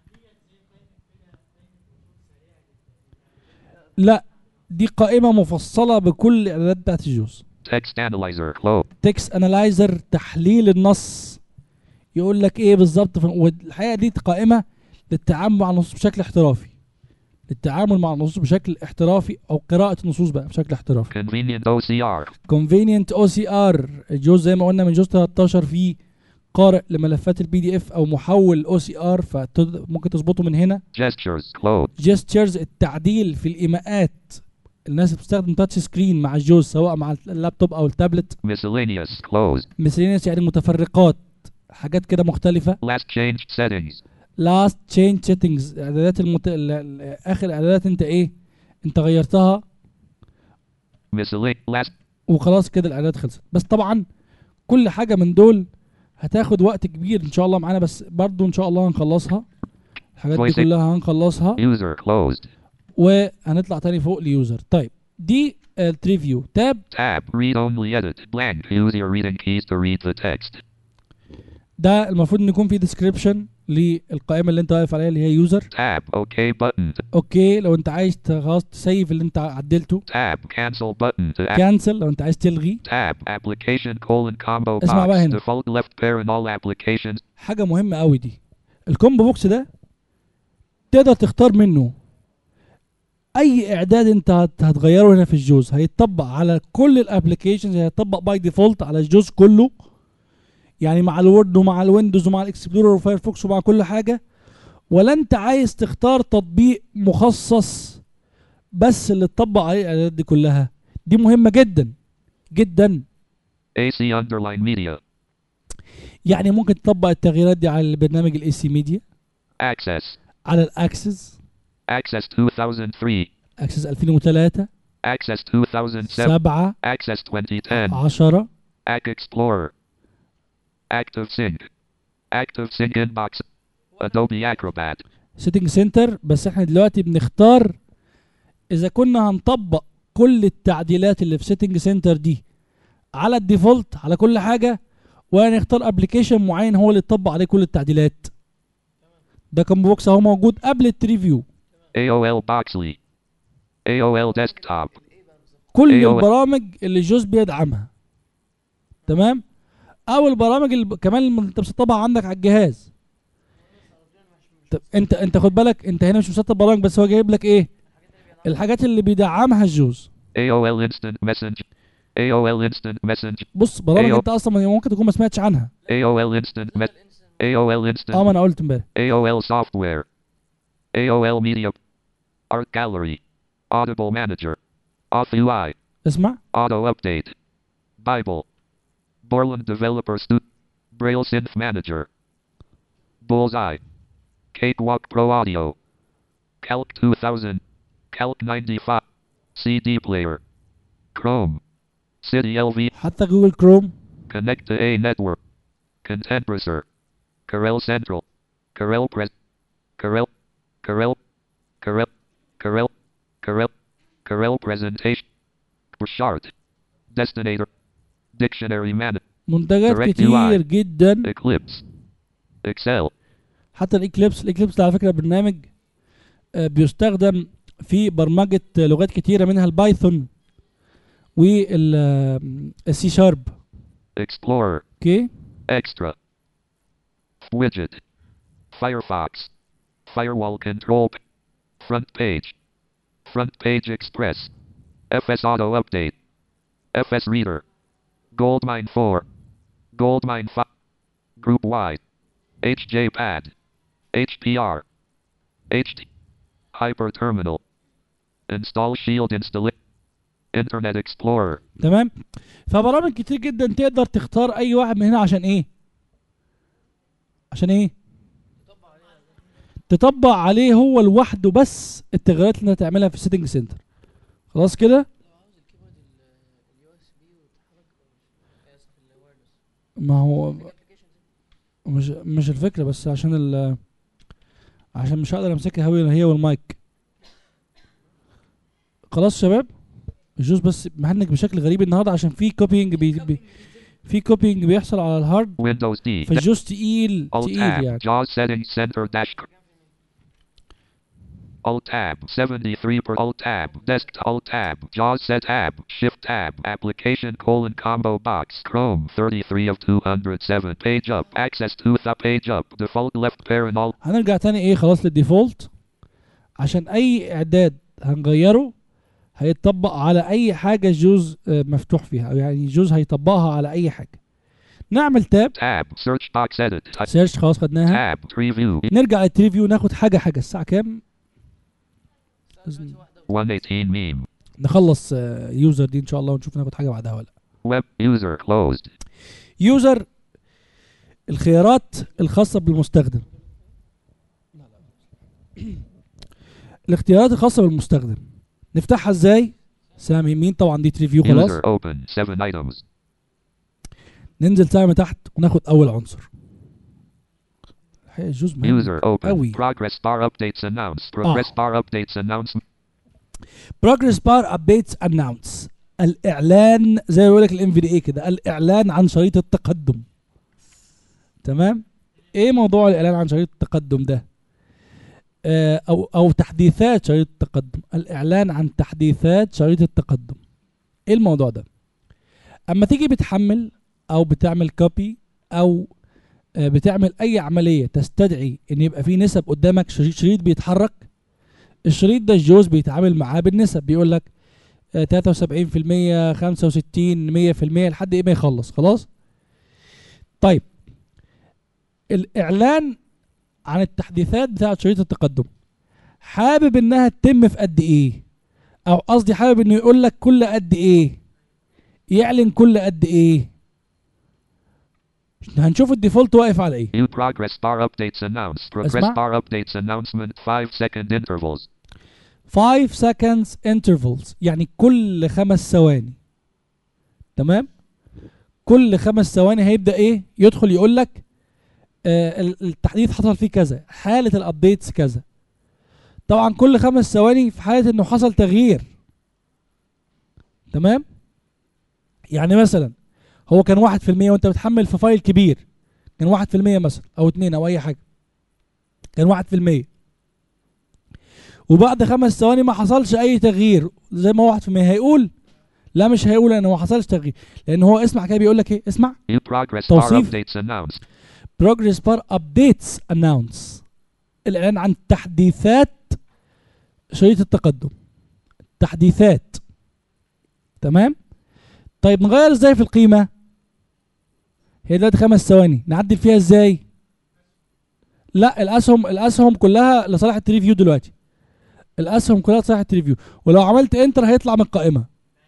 لا دي قائمة مفصلة بكل الاعدادات بتاعت الجوز Text analyzer. Closed. تكست انالايزر تحليل النص يقول لك ايه بالظبط في- والحقيقة دي قائمة للتعامل مع النصوص بشكل احترافي للتعامل مع النصوص بشكل احترافي او قراءة النصوص بقى بشكل احترافي Convenient OCR. convenient OCR الجوز زي ما قلنا من جوز 13 فيه قارئ لملفات البي دي اف او محول او سي ار فممكن تظبطه من هنا Gestures. Closed. جيستشرز التعديل في الايماءات الناس اللي بتستخدم تاتش سكرين مع الجوز سواء مع اللابتوب او التابلت Miscellaneous. Closed. miscellaneous يعني متفرقات حاجات كده مختلفة Last changed settings. last change settings اعدادات المت... ال- ال- اخر اعدادات انت ايه انت غيرتها Miscellaneous. Last. وخلاص كده الاعداد خلصت بس طبعا كل حاجه من دول هتاخد وقت كبير ان شاء الله معانا بس برضو ان شاء الله هنخلصها الحاجات دي Voice- كلها هنخلصها User. Closed. وهنطلع تاني فوق اليوزر طيب دي التريفيو تاب Tab. Read only edit. Blank. Use your reading keys to read the text. ده المفروض ان يكون في ديسكريبشن للقائمه اللي انت واقف عليها اللي هي يوزر Tab. OK button. اوكي لو انت عايز ت- خلاص تسيف اللي انت عدلته Tab. Cancel button to act. كانسل لو انت عايز تلغي Tab. Application colon combo اسمع بقى box. هنا. Default left pair in all applications. حاجه مهمه قوي دي الكومبو بوكس ده تقدر تختار منه اي اعداد انت هت- هتغيره هنا في الجوز هيتطبق على كل الابلكيشنز هيتطبق باي ديفولت على الجوز كله يعني مع الوورد ومع الويندوز ومع الاكسبلورر وفايرفوكس ومع كل حاجه ولا انت عايز تختار تطبيق مخصص بس اللي تطبق عليه الاعدادات دي كلها دي مهمه جدا جدا AC underline media. يعني ممكن تطبق التغييرات دي على البرنامج الاي سي ميديا Access. على الاكسس Access 2003. اكسس 2003 Access 2007. 7 Access 2010. 10 Act Explorer. Active Sync. Active Sync Inbox. Adobe Acrobat. سيتنج سنتر بس احنا دلوقتي بنختار اذا كنا هنطبق كل التعديلات اللي في سيتنج سنتر دي على الديفولت على كل حاجه ونختار ابلكيشن معين هو اللي يطبق عليه كل التعديلات ده كان بوكس اهو موجود قبل التريفيو AOL Boxley. AOL Desktop. كل أيوة. البرامج اللي جوز بيدعمها تمام او البرامج اللي كمان اللي انت مسطبها عندك على الجهاز طب انت انت خد بالك انت هنا مش مسطب برامج بس هو جايب لك ايه الحاجات اللي بيدعمها الجوز AOL Instant Message. AOL Instant Message. بص برامج أيوة. انت اصلا ممكن تكون ما سمعتش عنها AOL Instant Me- AOL اه Instant. ما انا قلت امبارح AOL Software. AOL Media. Art Gallery. Audible Manager. Auth UI. اسمع Auto Update. Bible. Borland Developer Stu. Braille Synth Manager. Bullseye. Cakewalk Pro Audio. Calc 2000. Calc 95. CD Player. Chrome. City LV. حتى جوجل كروم Connect to A network. Content Browser. Corel Central. Corel Press. Corel. Corel. Corel. Corel. Corel. Corel Presentation. Chart. Destinator. Dictionary Man. منتجات Direct كتير UI. جدا Eclipse. Excel. حتى الاكليبس الاكليبس ده على فكره برنامج آه، بيستخدم في برمجه آه، لغات كتيره منها البايثون والسي شارب Explorer. اوكي Extra. Widget. Firefox. Firewall control. p- Front page. Front page express. FS auto update. FS reader. Goldmine 4. Goldmine 5. Group Y. HJPad. HPR. HT. Hyper terminal. Install Shield install. Internet Explorer. تمام فبرامج كتير جدا تقدر تختار اي واحد من هنا عشان ايه عشان ايه تطبق عليه هو لوحده بس التغييرات اللي انت هتعملها في السيتنج سنتر خلاص كده ما هو مش مش الفكره بس عشان ال عشان مش هقدر امسكها هوي هي والمايك خلاص شباب الجوز بس مهنج بشكل غريب النهارده عشان في كوبينج بي بي في كوبينج بيحصل على الهارد Windows D. فالجوز تقيل Alt تقيل tab. يعني JAWS settings center dash. Alt tab 73 per Alt tab desk Alt tab JAWS set tab Shift tab application colon combo box Chrome 33 of 207 page up access to the page up default left parent Alt هنرجع تاني ايه خلاص للديفولت عشان اي اعداد هنغيره هيتطبق على اي حاجه جوز آه، مفتوح فيها او يعني جوز هيطبقها على اي حاجه نعمل تاب tab search box edit type سيرش خلاص خدناها tab preview نرجع للتريفيو ناخد حاجه حاجه الساعه كام 118 meme نخلص آه، يوزر دي ان شاء الله ونشوف ناخد حاجه بعدها ولا لا web user closed يوزر الخيارات الخاصه بالمستخدم الاختيارات الخاصه بالمستخدم نفتحها ازاي سهم يمين طبعا دي تريفيو خلاص user open 7 items ننزل سهم تحت وناخد اول عنصر الحقيقة الجزء مهم user open أوي. progress bar updates announced progress آه. bar updates announcement بروجرس بار ابديتس اناونس الاعلان زي ما بيقول لك الام في دي اي كده الاعلان عن شريط التقدم تمام ايه موضوع الاعلان عن شريط التقدم ده آه او او تحديثات شريط التقدم الاعلان عن تحديثات شريط التقدم ايه الموضوع ده اما تيجي بتحمل او بتعمل كوبي او آه بتعمل اي عمليه تستدعي ان يبقى في نسب قدامك شريط, شريط بيتحرك الشريط ده الجوز بيتعامل معاه بالنسب بيقول لك آه، 73% 65 100% لحد ايه ما يخلص خلاص طيب الاعلان عن التحديثات بتاعه شريط التقدم حابب انها تتم في قد ايه او قصدي حابب انه يقول لك كل قد ايه يعلن كل قد ايه هنشوف الديفولت واقف على ايه View progress bar updates announced. Progress اسمع. bar updates announcement 5 second intervals. 5 seconds intervals يعني كل خمس ثواني تمام كل خمس ثواني هيبدا ايه يدخل يقول لك آه ال- التحديث حصل فيه كذا حاله الابديتس كذا طبعا كل خمس ثواني في حاله انه حصل تغيير تمام يعني مثلا هو كان واحد في المية وانت بتحمل في فايل كبير كان واحد في المية مثلا او اتنين او اي حاجة كان واحد في المية وبعد خمس ثواني ما حصلش اي تغيير زي ما هو واحد في المية هيقول لا مش هيقول لان ما حصلش تغيير لان هو اسمع كده بيقول لك ايه اسمع In progress bar توصيف. updates announced. progress bar updates announce الاعلان عن تحديثات شريط التقدم تحديثات تمام طيب نغير ازاي في القيمه هي دلوقتي خمس ثواني نعدل فيها ازاي لا الاسهم الاسهم كلها لصالح التريفيو دلوقتي الاسهم كلها لصالح التريفيو ولو عملت انتر هيطلع من القائمه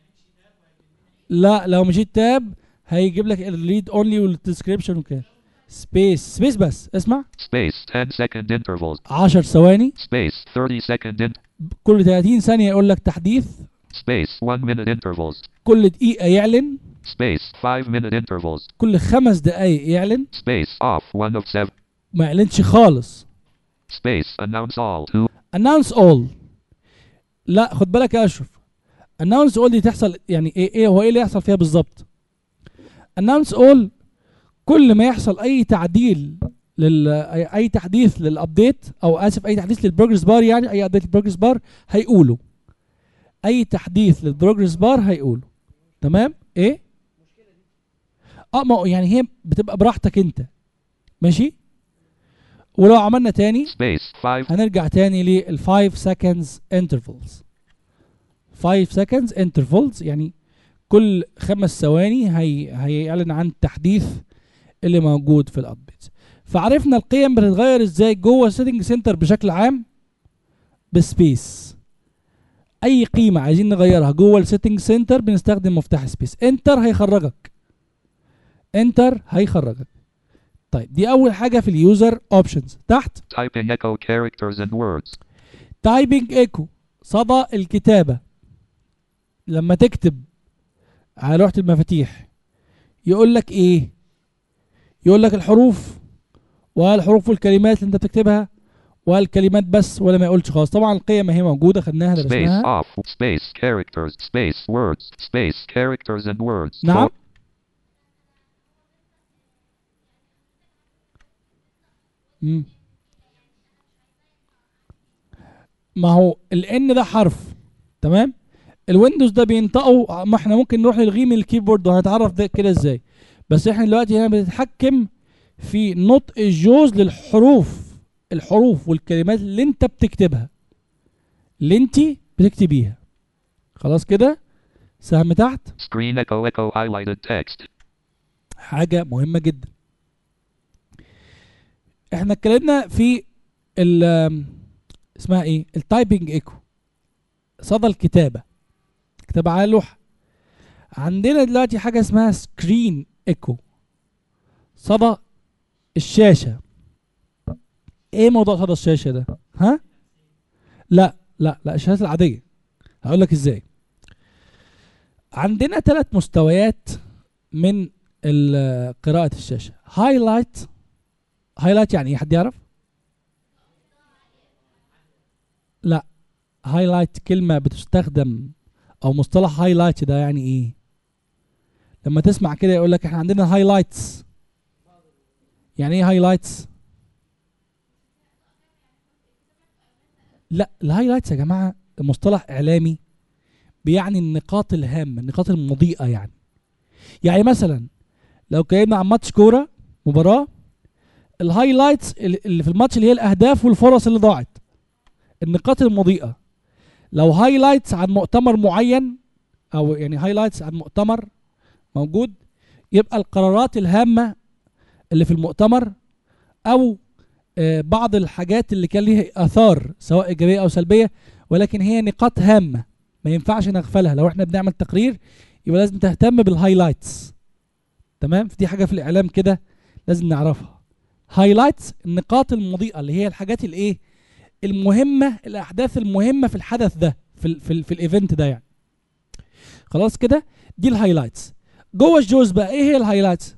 لا لو مشيت تاب هيجيب لك الريد اونلي والديسكريبشن وكده سبيس سبيس بس اسمع Space 10 second intervals. 10 ثواني Space 30 second in. كل 30 ثانيه يقول لك تحديث Space 1 minute intervals. كل دقيقه يعلن Space 5 minute intervals. كل خمس دقائق يعلن Space off 1 of 7. ما يعلنش خالص Space announce all 2. announce all لا خد بالك يا اشرف announce all دي تحصل يعني ايه ايه هو ايه اللي يحصل فيها بالظبط announce all كل ما يحصل اي تعديل لل اي أي تحديث للابديت او اسف اي تحديث للبروجرس بار يعني اي ابديت للبروجرس بار هيقوله اي تحديث للبروجرس بار هيقوله تمام ايه اه ما هو يعني هي بتبقى براحتك انت ماشي ولو عملنا تاني Space 5. هنرجع تاني لل 5 seconds intervals 5 seconds intervals يعني كل خمس ثواني هي هيعلن عن التحديث اللي موجود في الابديت فعرفنا القيم بتتغير ازاي جوه السيتنج سنتر بشكل عام بسبيس اي قيمه عايزين نغيرها جوه السيتنج سنتر بنستخدم مفتاح سبيس انتر هيخرجك انتر هيخرجك طيب دي اول حاجه في اليوزر اوبشنز تحت Typing echo characters and words. تايبنج ايكو صدى الكتابة لما تكتب على لوحة المفاتيح يقول لك ايه يقول لك الحروف والحروف والكلمات اللي انت بتكتبها والكلمات بس ولا ما يقولش خالص طبعا القيم هي موجودة خدناها Space درسناها off. Space characters. Space words. Space characters and words. نعم Fo- مم. ما هو الان ده حرف تمام الويندوز ده بينطقه ما احنا ممكن نروح نلغيه من الكيبورد وهنتعرف ده كده ازاي بس احنا دلوقتي هنا بنتحكم في نطق الجوز للحروف الحروف والكلمات اللي انت بتكتبها اللي انت بتكتبيها خلاص كده سهم تحت Screen echo echo highlighted text. حاجة مهمة جدا احنا اتكلمنا في ال اسمها ايه التايبنج ايكو صدى الكتابة كتابة على لوحة عندنا دلوقتي حاجة اسمها سكرين ايكو صدى الشاشة ايه موضوع صدى الشاشة ده ها لا لا لا الشاشات العادية هقول لك ازاي عندنا ثلاث مستويات من ال- قراءة الشاشة هايلايت هايلايت يعني ايه حد يعرف؟ لا هايلايت كلمة بتستخدم او مصطلح هايلايت ده يعني ايه؟ لما تسمع كده يقول لك احنا عندنا هايلايتس يعني ايه هايلايتس؟ لا الهايلايتس يا جماعة مصطلح اعلامي بيعني النقاط الهامة النقاط المضيئة يعني يعني مثلا لو اتكلمنا عن ماتش كوره مباراه الهايلايتس اللي في الماتش اللي هي الاهداف والفرص اللي ضاعت النقاط المضيئه لو هايلايتس عن مؤتمر معين او يعني هايلايتس عن مؤتمر موجود يبقى القرارات الهامه اللي في المؤتمر او آه، بعض الحاجات اللي كان ليها اثار سواء ايجابيه او سلبيه ولكن هي نقاط هامه ما ينفعش نغفلها لو احنا بنعمل تقرير يبقى لازم تهتم بالهايلايتس تمام دي حاجه في الاعلام كده لازم نعرفها هايلايتس النقاط المضيئه اللي هي الحاجات الايه المهمه الاحداث المهمه في الحدث ده في ال في, ال في الايفنت ده يعني خلاص كده دي الهايلايتس جوه الجوز بقى ايه هي الهايلايتس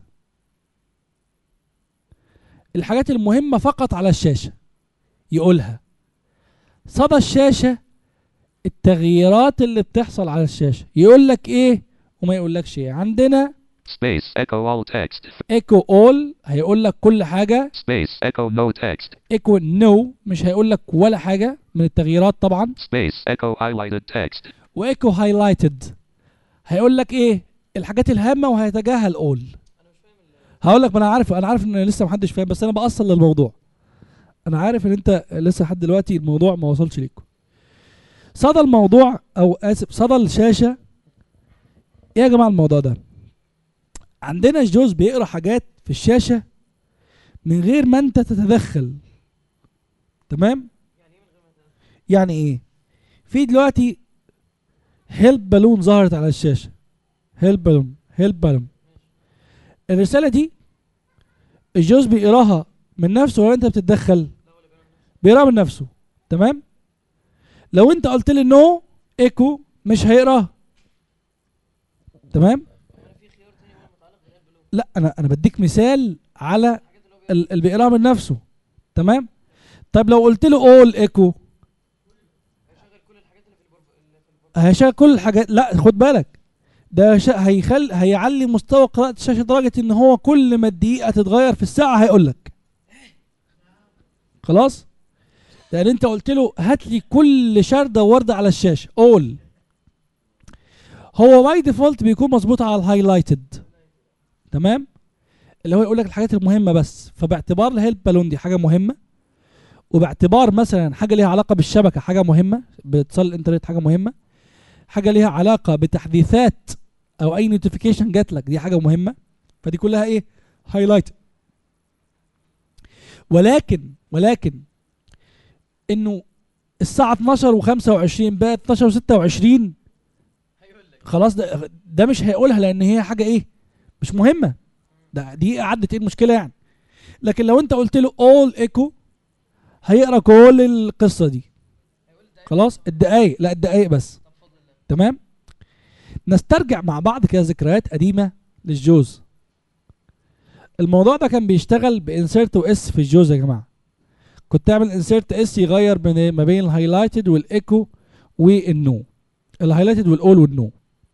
الحاجات المهمه فقط على الشاشه يقولها صدى الشاشه التغييرات اللي بتحصل على الشاشه يقول لك ايه وما يقولكش ايه عندنا Space echo all text. ايكو اول هيقول لك كل حاجه Space echo no text. ايكو نو مش هيقول لك ولا حاجه من التغييرات طبعا Space echo highlighted text. وايكو هايلايتد هيقول لك ايه الحاجات الهامه وهيتجاهل اول هقول لك ما انا عارف انا عارف ان لسه محدش فاهم بس انا باصل للموضوع انا عارف ان انت لسه لحد دلوقتي الموضوع ما وصلش ليكم صدى الموضوع او اسف صدى الشاشه ايه يا جماعه الموضوع ده عندنا جوز بيقرا حاجات في الشاشه من غير ما انت تتدخل تمام يعني ايه في دلوقتي هيلب بالون ظهرت على الشاشه هيلب بالون هيلب بالون الرساله دي الجوز بيقراها من نفسه ولا انت بتتدخل بيقراها من نفسه تمام لو انت قلت لي نو ايكو مش هيقراها تمام لا انا انا بديك مثال على ال- اللي بيقراها من نفسه تمام طيب لو قلت له اول ايكو هيشغل كل الحاجات لا خد بالك ده شا... هيخل هيعلي مستوى قراءة الشاشة لدرجة ان هو كل ما الدقيقة تتغير في الساعة هيقول لك خلاص لان انت قلت له هات لي كل شردة وردة على الشاشة اول هو باي ديفولت بيكون مظبوط على الهايلايتد تمام اللي هو يقول لك الحاجات المهمة بس فباعتبار الهيلب بالون دي حاجة مهمة وباعتبار مثلا حاجة ليها علاقة بالشبكة حاجة مهمة باتصال الانترنت حاجة مهمة حاجة ليها علاقة بتحديثات او اي نوتيفيكيشن جات لك دي حاجة مهمة فدي كلها ايه هايلايت ولكن ولكن انه الساعة 12 و25 بقت 12 و26 خلاص ده ده مش هيقولها لان هي حاجة ايه مش مهمة ده دي عدت ايه المشكلة يعني لكن لو انت قلت له all echo هيقرا كل القصة دي خلاص الدقايق لا الدقايق بس تمام نسترجع مع بعض كده ذكريات قديمة للجوز الموضوع ده كان بيشتغل بانسيرت واس في الجوز يا جماعة كنت تعمل انسيرت اس يغير بين ما بين الهايلايتد والايكو والنو الهايلايتد والاول والنو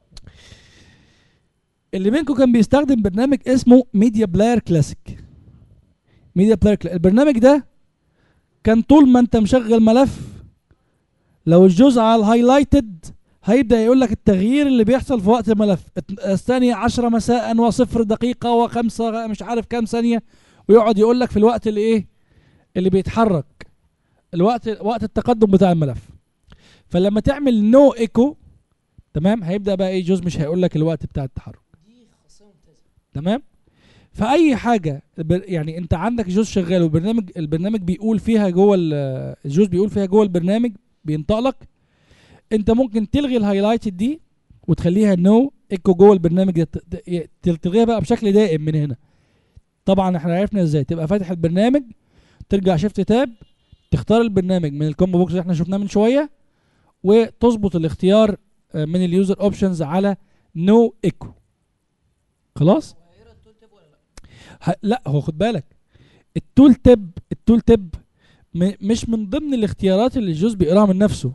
اللي منكم كان بيستخدم برنامج اسمه ميديا بلاير كلاسيك ميديا بلاير كلاسيك البرنامج ده كان طول ما انت مشغل ملف لو الجزء على الهايلايتد هيبدا يقول لك التغيير اللي بيحصل في وقت الملف الت- الثانية عشرة مساء وصفر دقيقة وخمسة مش عارف كام ثانية ويقعد يقول لك في الوقت اللي ايه اللي بيتحرك الوقت وقت التقدم بتاع الملف فلما تعمل نو ايكو تمام هيبدا بقى ايه جوز مش هيقول لك الوقت بتاع التحرك تمام فاي حاجه بر- يعني انت عندك جوز شغال والبرنامج البرنامج بيقول فيها جوه ال- الجوز بيقول فيها جوه البرنامج بينطق لك انت ممكن تلغي الهايلايتد دي وتخليها نو ايكو جوه البرنامج ده ت- ت- ت- تلغيها بقى بشكل دائم من هنا طبعا احنا عرفنا ازاي تبقى فاتح البرنامج ترجع شيفت تاب تختار البرنامج من الكومبو بوكس اللي احنا شفناه من شويه وتظبط الاختيار آه، من اليوزر اوبشنز على نو ايكو خلاص ه- لا هو خد بالك التول تب التول تب م- مش من ضمن الاختيارات اللي الجوز بيقراها من نفسه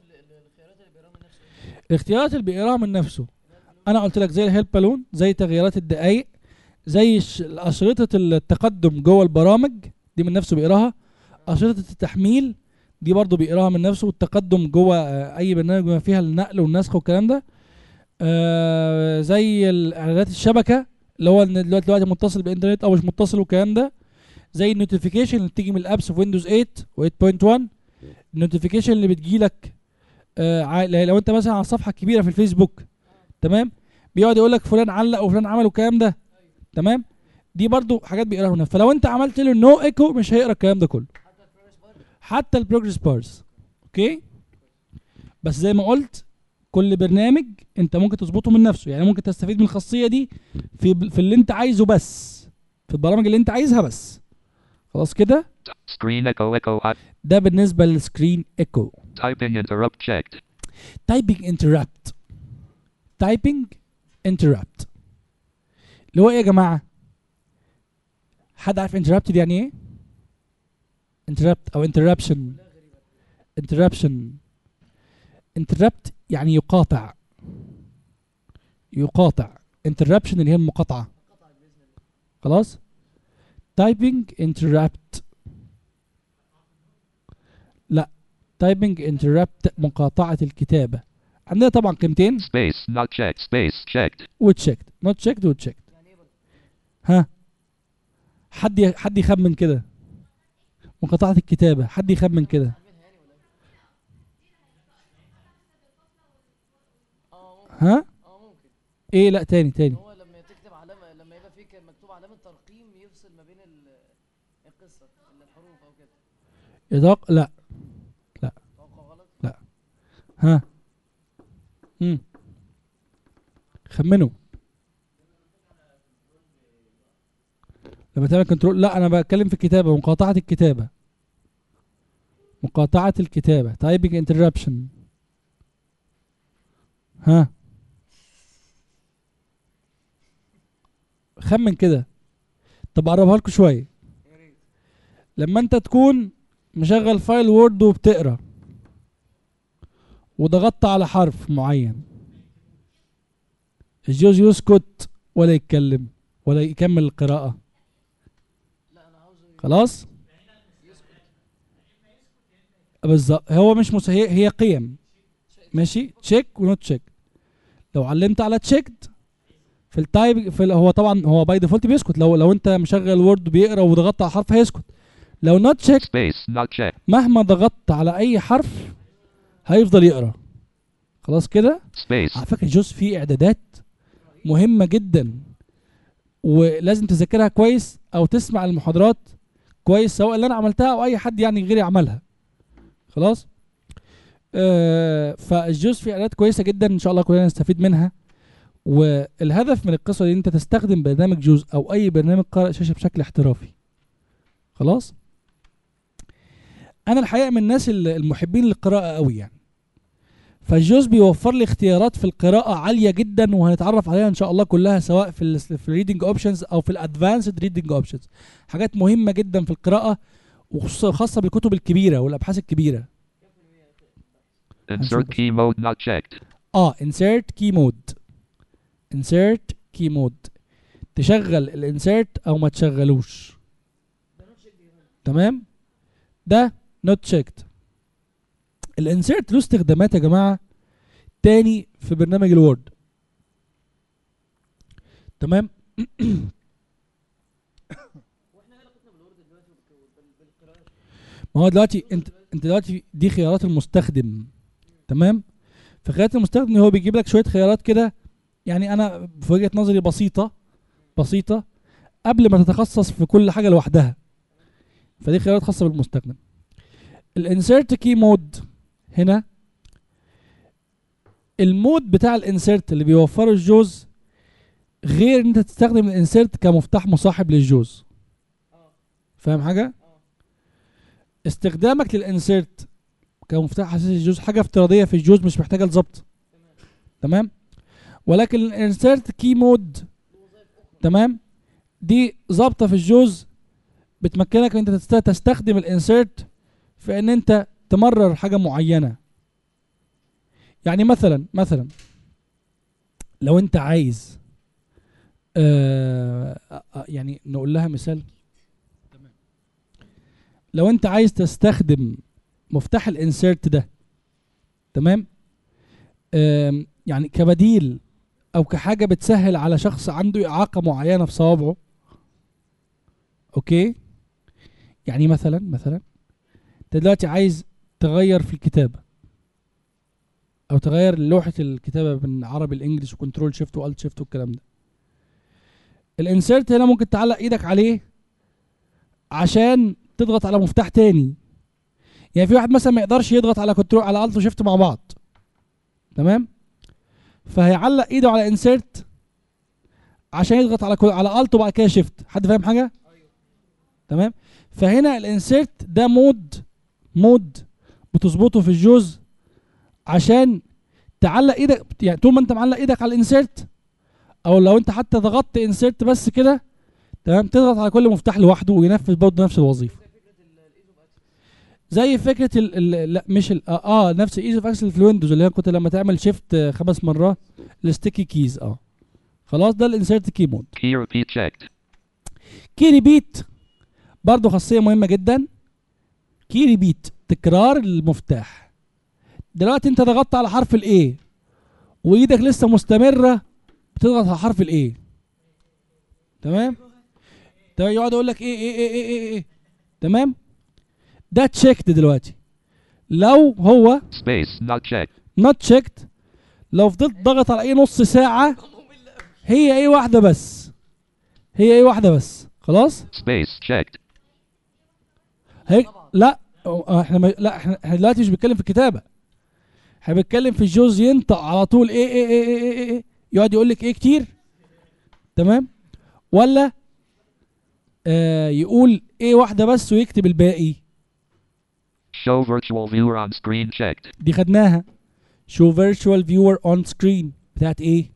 الاختيارات اللي بيقراها من نفسه انا قلت لك زي الهيلب بالون زي تغييرات الدقائق زي الش- اشرطه التقدم جوه البرامج دي من نفسه بيقراها اشرطه التحميل دي برضه بيقراها من نفسه والتقدم جوه آه، اي برنامج بما فيها النقل والنسخ والكلام ده آه زي ال- اعدادات الشبكه اللي هو ان دلوقتي دلوقتي متصل بانترنت او مش متصل والكلام ده زي النوتيفيكيشن اللي بتيجي من الابس في ويندوز 8 و8.1 النوتيفيكيشن اللي بتجيلك آه عا- لو انت مثلا على الصفحه الكبيره في الفيسبوك تمام بيقعد يقول لك فلان علق وفلان عمل والكلام ده تمام دي برضو حاجات بيقراها هنا فلو انت عملت له نو ايكو مش هيقرا الكلام ده كله حتى البروجرس بارز اوكي بس زي ما قلت كل برنامج انت ممكن تظبطه من نفسه يعني ممكن تستفيد من الخاصيه دي في في اللي انت عايزه بس في البرامج اللي انت عايزها بس خلاص كده Screen echo echo hot. ده بالنسبه للسكرين ايكو Typing interrupt checked. تايبنج انترابت تايبنج انترابت اللي هو ايه يا جماعه حد عارف انترابت دي يعني ايه انترابت او انترابشن interruption interrupt يعني يقاطع يقاطع interruption اللي هي المقاطعة خلاص typing interrupt لا typing interrupt مقاطعة الكتابة عندنا طبعا قيمتين Space. Not checked. Space. Checked. وتشيكد نوت تشيكد وتشيكد ها حد ي- حد يخمن كده مقاطعة الكتابة حد يخمن كده اه ممكن ها اه ممكن ايه لا تاني تاني هو لما تكتب علامه لما يبقى فيك مكتوب علامه ترقيم يفصل ما بين ال- القصه الحروف او كده يدق لا توقع غلط ها مم. خمنوا لما تعمل كنترول لا انا بتكلم في الكتابة مقاطعة الكتابة مقاطعة الكتابة تايبنج انتربشن ها خمن كده طب اقربها لكم شوية يا ريت لما انت تكون مشغل فايل وورد وبتقرا وضغطت على حرف معين الجوز يسكت ولا يتكلم ولا يكمل القراءة لا انا عاوزه خلاص بالظبط هو مش مس... هي, هي قيم ماشي تشيك ونوت تشيك لو علمت على تشيكد في التايب في ال- هو طبعا هو باي ديفولت بيسكت لو لو انت مشغل وورد بيقرا وضغطت على حرف هيسكت لو نوت تشيك Space. Not checked. مهما ضغطت على اي حرف هيفضل يقرا خلاص كده Space. على فكره جوز فيه اعدادات مهمه جدا ولازم تذاكرها كويس او تسمع المحاضرات كويس سواء اللي انا عملتها او اي حد يعني غيري عملها خلاص آه فالجوز فيه اعدادات كويسه جدا ان شاء الله كلنا نستفيد منها والهدف من القصه دي ان انت تستخدم برنامج جوز او اي برنامج قارئ شاشه بشكل احترافي خلاص انا الحقيقه من الناس ال- المحبين للقراءه قوي يعني فالجوز بيوفر لي اختيارات في القراءة عالية جدا وهنتعرف عليها ان شاء الله كلها سواء في ال في الريدنج اوبشنز او في الادفانسد ريدنج اوبشنز حاجات مهمة جدا في القراءة وخصوصا خاصة بالكتب الكبيرة والابحاث الكبيرة Insert key mode not checked. اه insert key mode insert key mode تشغل الانسيرت او ما تشغلوش تمام ده not checked الانسيرت له استخدامات يا جماعه تاني في برنامج الوورد تمام ما هو دلوقتي انت انت دلوقتي دي خيارات المستخدم تمام في خيارات المستخدم هو بيجيب لك شويه خيارات كده يعني انا في وجهه نظري بسيطه بسيطه قبل ما تتخصص في كل حاجه لوحدها فدي خيارات خاصه بالمستخدم الانسيرت كي مود هنا المود بتاع الانسيرت اللي بيوفره الجوز غير ان انت تستخدم الانسيرت كمفتاح مصاحب للجوز فاهم حاجه استخدامك للانسيرت كمفتاح اساسي الجوز حاجه افتراضيه في الجوز مش محتاجه لظبط تمام ولكن الانسيرت كي مود تمام دي ظابطه في الجوز بتمكنك ان انت تست- تستخدم الانسيرت في ان انت تمرر حاجه معينه يعني مثلا مثلا لو انت عايز آه آه، يعني نقول لها مثال لو انت عايز تستخدم مفتاح الانسيرت ده تمام آم، يعني كبديل او كحاجه بتسهل على شخص عنده اعاقه معينه في صوابعه اوكي يعني مثلا مثلا انت دلوقتي عايز تغير في الكتابه او تغير لوحه الكتابه من عربي لانجلش وكنترول شيفت والت شيفت والكلام ده الانسيرت هنا ممكن تعلق ايدك عليه عشان تضغط على مفتاح تاني يعني في واحد مثلا ما يقدرش يضغط على كنترول على الت وشيفت مع بعض تمام فهيعلق ايده على انسيرت عشان يضغط على كل على الت وبعد كده شيفت حد فاهم حاجه تمام فهنا الانسيرت ده مود مود بتظبطه في الجوز عشان تعلق ايدك يعني طول ما انت معلق ايدك على الانسيرت او لو انت حتى ضغطت انسيرت بس كده تمام تضغط على كل مفتاح لوحده وينفذ برضه نفس الوظيفه زي فكره ال ال لا مش ال اه, آه نفس ايز اوف اكسل في الويندوز اللي هي كنت لما تعمل شيفت خمس مرات الستيكي كيز اه خلاص ده الانسيرت كي مود Key repeat checked. كي ريبيت برضه خاصيه مهمه جدا كي ريبيت تكرار المفتاح دلوقتي انت ضغطت على حرف الاي وايدك لسه مستمره بتضغط على حرف الاي تمام تمام يقعد يقول لك ايه ايه ايه ايه ايه, إيه. تمام ده تشيكد دلوقتي لو هو Space not checked. نوت تشيكد لو فضلت ضغط على ايه نص ساعه هي ايه واحده بس هي ايه واحده بس خلاص Space checked. هيك لا أه، احنا ما لا احنا احنا دلوقتي مش بنتكلم في الكتابه احنا بنتكلم في الجوز ينطق على طول ايه ايه ايه ايه, إيه, إيه يقعد يقول لك ايه كتير تمام ولا آه يقول ايه واحده بس ويكتب الباقي Show virtual viewer on screen checked. دي خدناها show virtual viewer on screen بتاعت ايه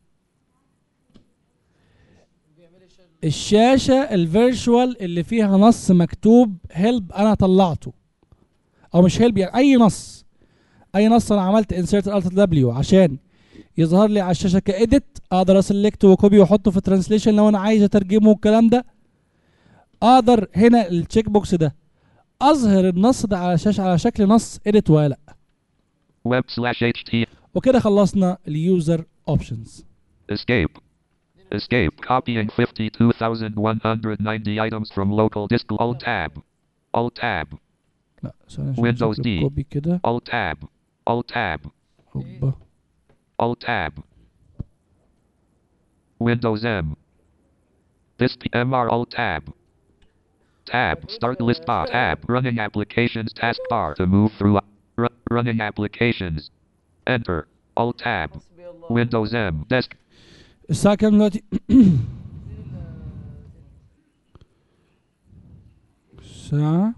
الشاشة الفيرشوال اللي فيها نص مكتوب هيلب انا طلعته او مش هيلب يعني اي نص اي نص انا عملت insert alt w عشان يظهر لي على الشاشة كإيديت اقدر اسلكت وكوبي واحطه في ترانسليشن لو انا عايز اترجمه والكلام ده اقدر هنا التشيك بوكس ده اظهر النص ده على الشاشة على شكل نص إيديت ولا لا Web slash HT. وكده خلصنا اليوزر اوبشنز Escape. Escape. Copying 52,190 items from local disk. Alt tab. Alt tab. لا ثواني عشان Windows أشوف D. كوبي كده Alt tab. Alt tab. هوبا Alt tab. Windows M. This PMR Alt tab. Tab. Start list bar. Tab. Running applications taskbar to move through. Ru- running applications. Enter. Alt tab. Windows M. Desk. الساعة كام دلوقتي؟ الساعة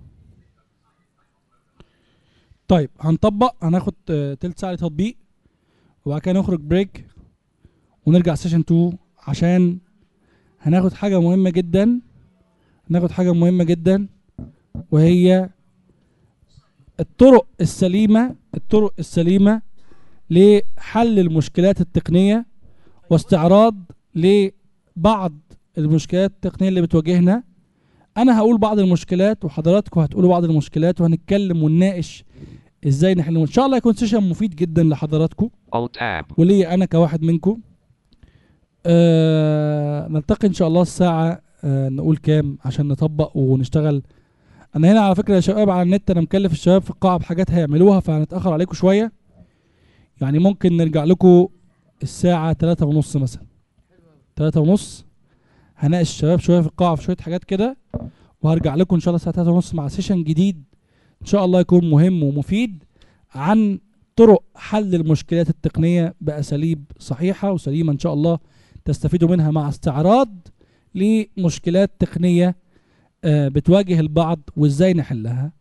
طيب هنطبق هناخد آه، تلت ساعة تطبيق وبعد كده نخرج بريك ونرجع سيشن 2 عشان هناخد حاجة مهمة جدا هناخد حاجة مهمة جدا وهي الطرق السليمة الطرق السليمة لحل المشكلات التقنية واستعراض لبعض المشكلات التقنية اللي بتواجهنا أنا هقول بعض المشكلات وحضراتكم هتقولوا بعض المشكلات وهنتكلم ونناقش ازاي نحلهم ان شاء الله يكون سيشن مفيد جدا لحضراتكم Alt tab. وليا انا كواحد منكم آه نلتقي ان شاء الله الساعة آه نقول كام عشان نطبق ونشتغل انا هنا على فكرة يا شباب على النت انا مكلف الشباب في القاعة بحاجات هيعملوها فهنتأخر عليكم شوية يعني ممكن نرجع لكم الساعة تلاتة ونص مثلا تلاتة ونص هناقش الشباب شوية في القاعة في شوية حاجات كده وهرجع لكم ان شاء الله الساعة تلاتة ونص مع سيشن جديد ان شاء الله يكون مهم ومفيد عن طرق حل المشكلات التقنية بأساليب صحيحة وسليمة إن شاء الله تستفيدوا منها مع استعراض لمشكلات تقنية آه، بتواجه البعض وإزاي نحلها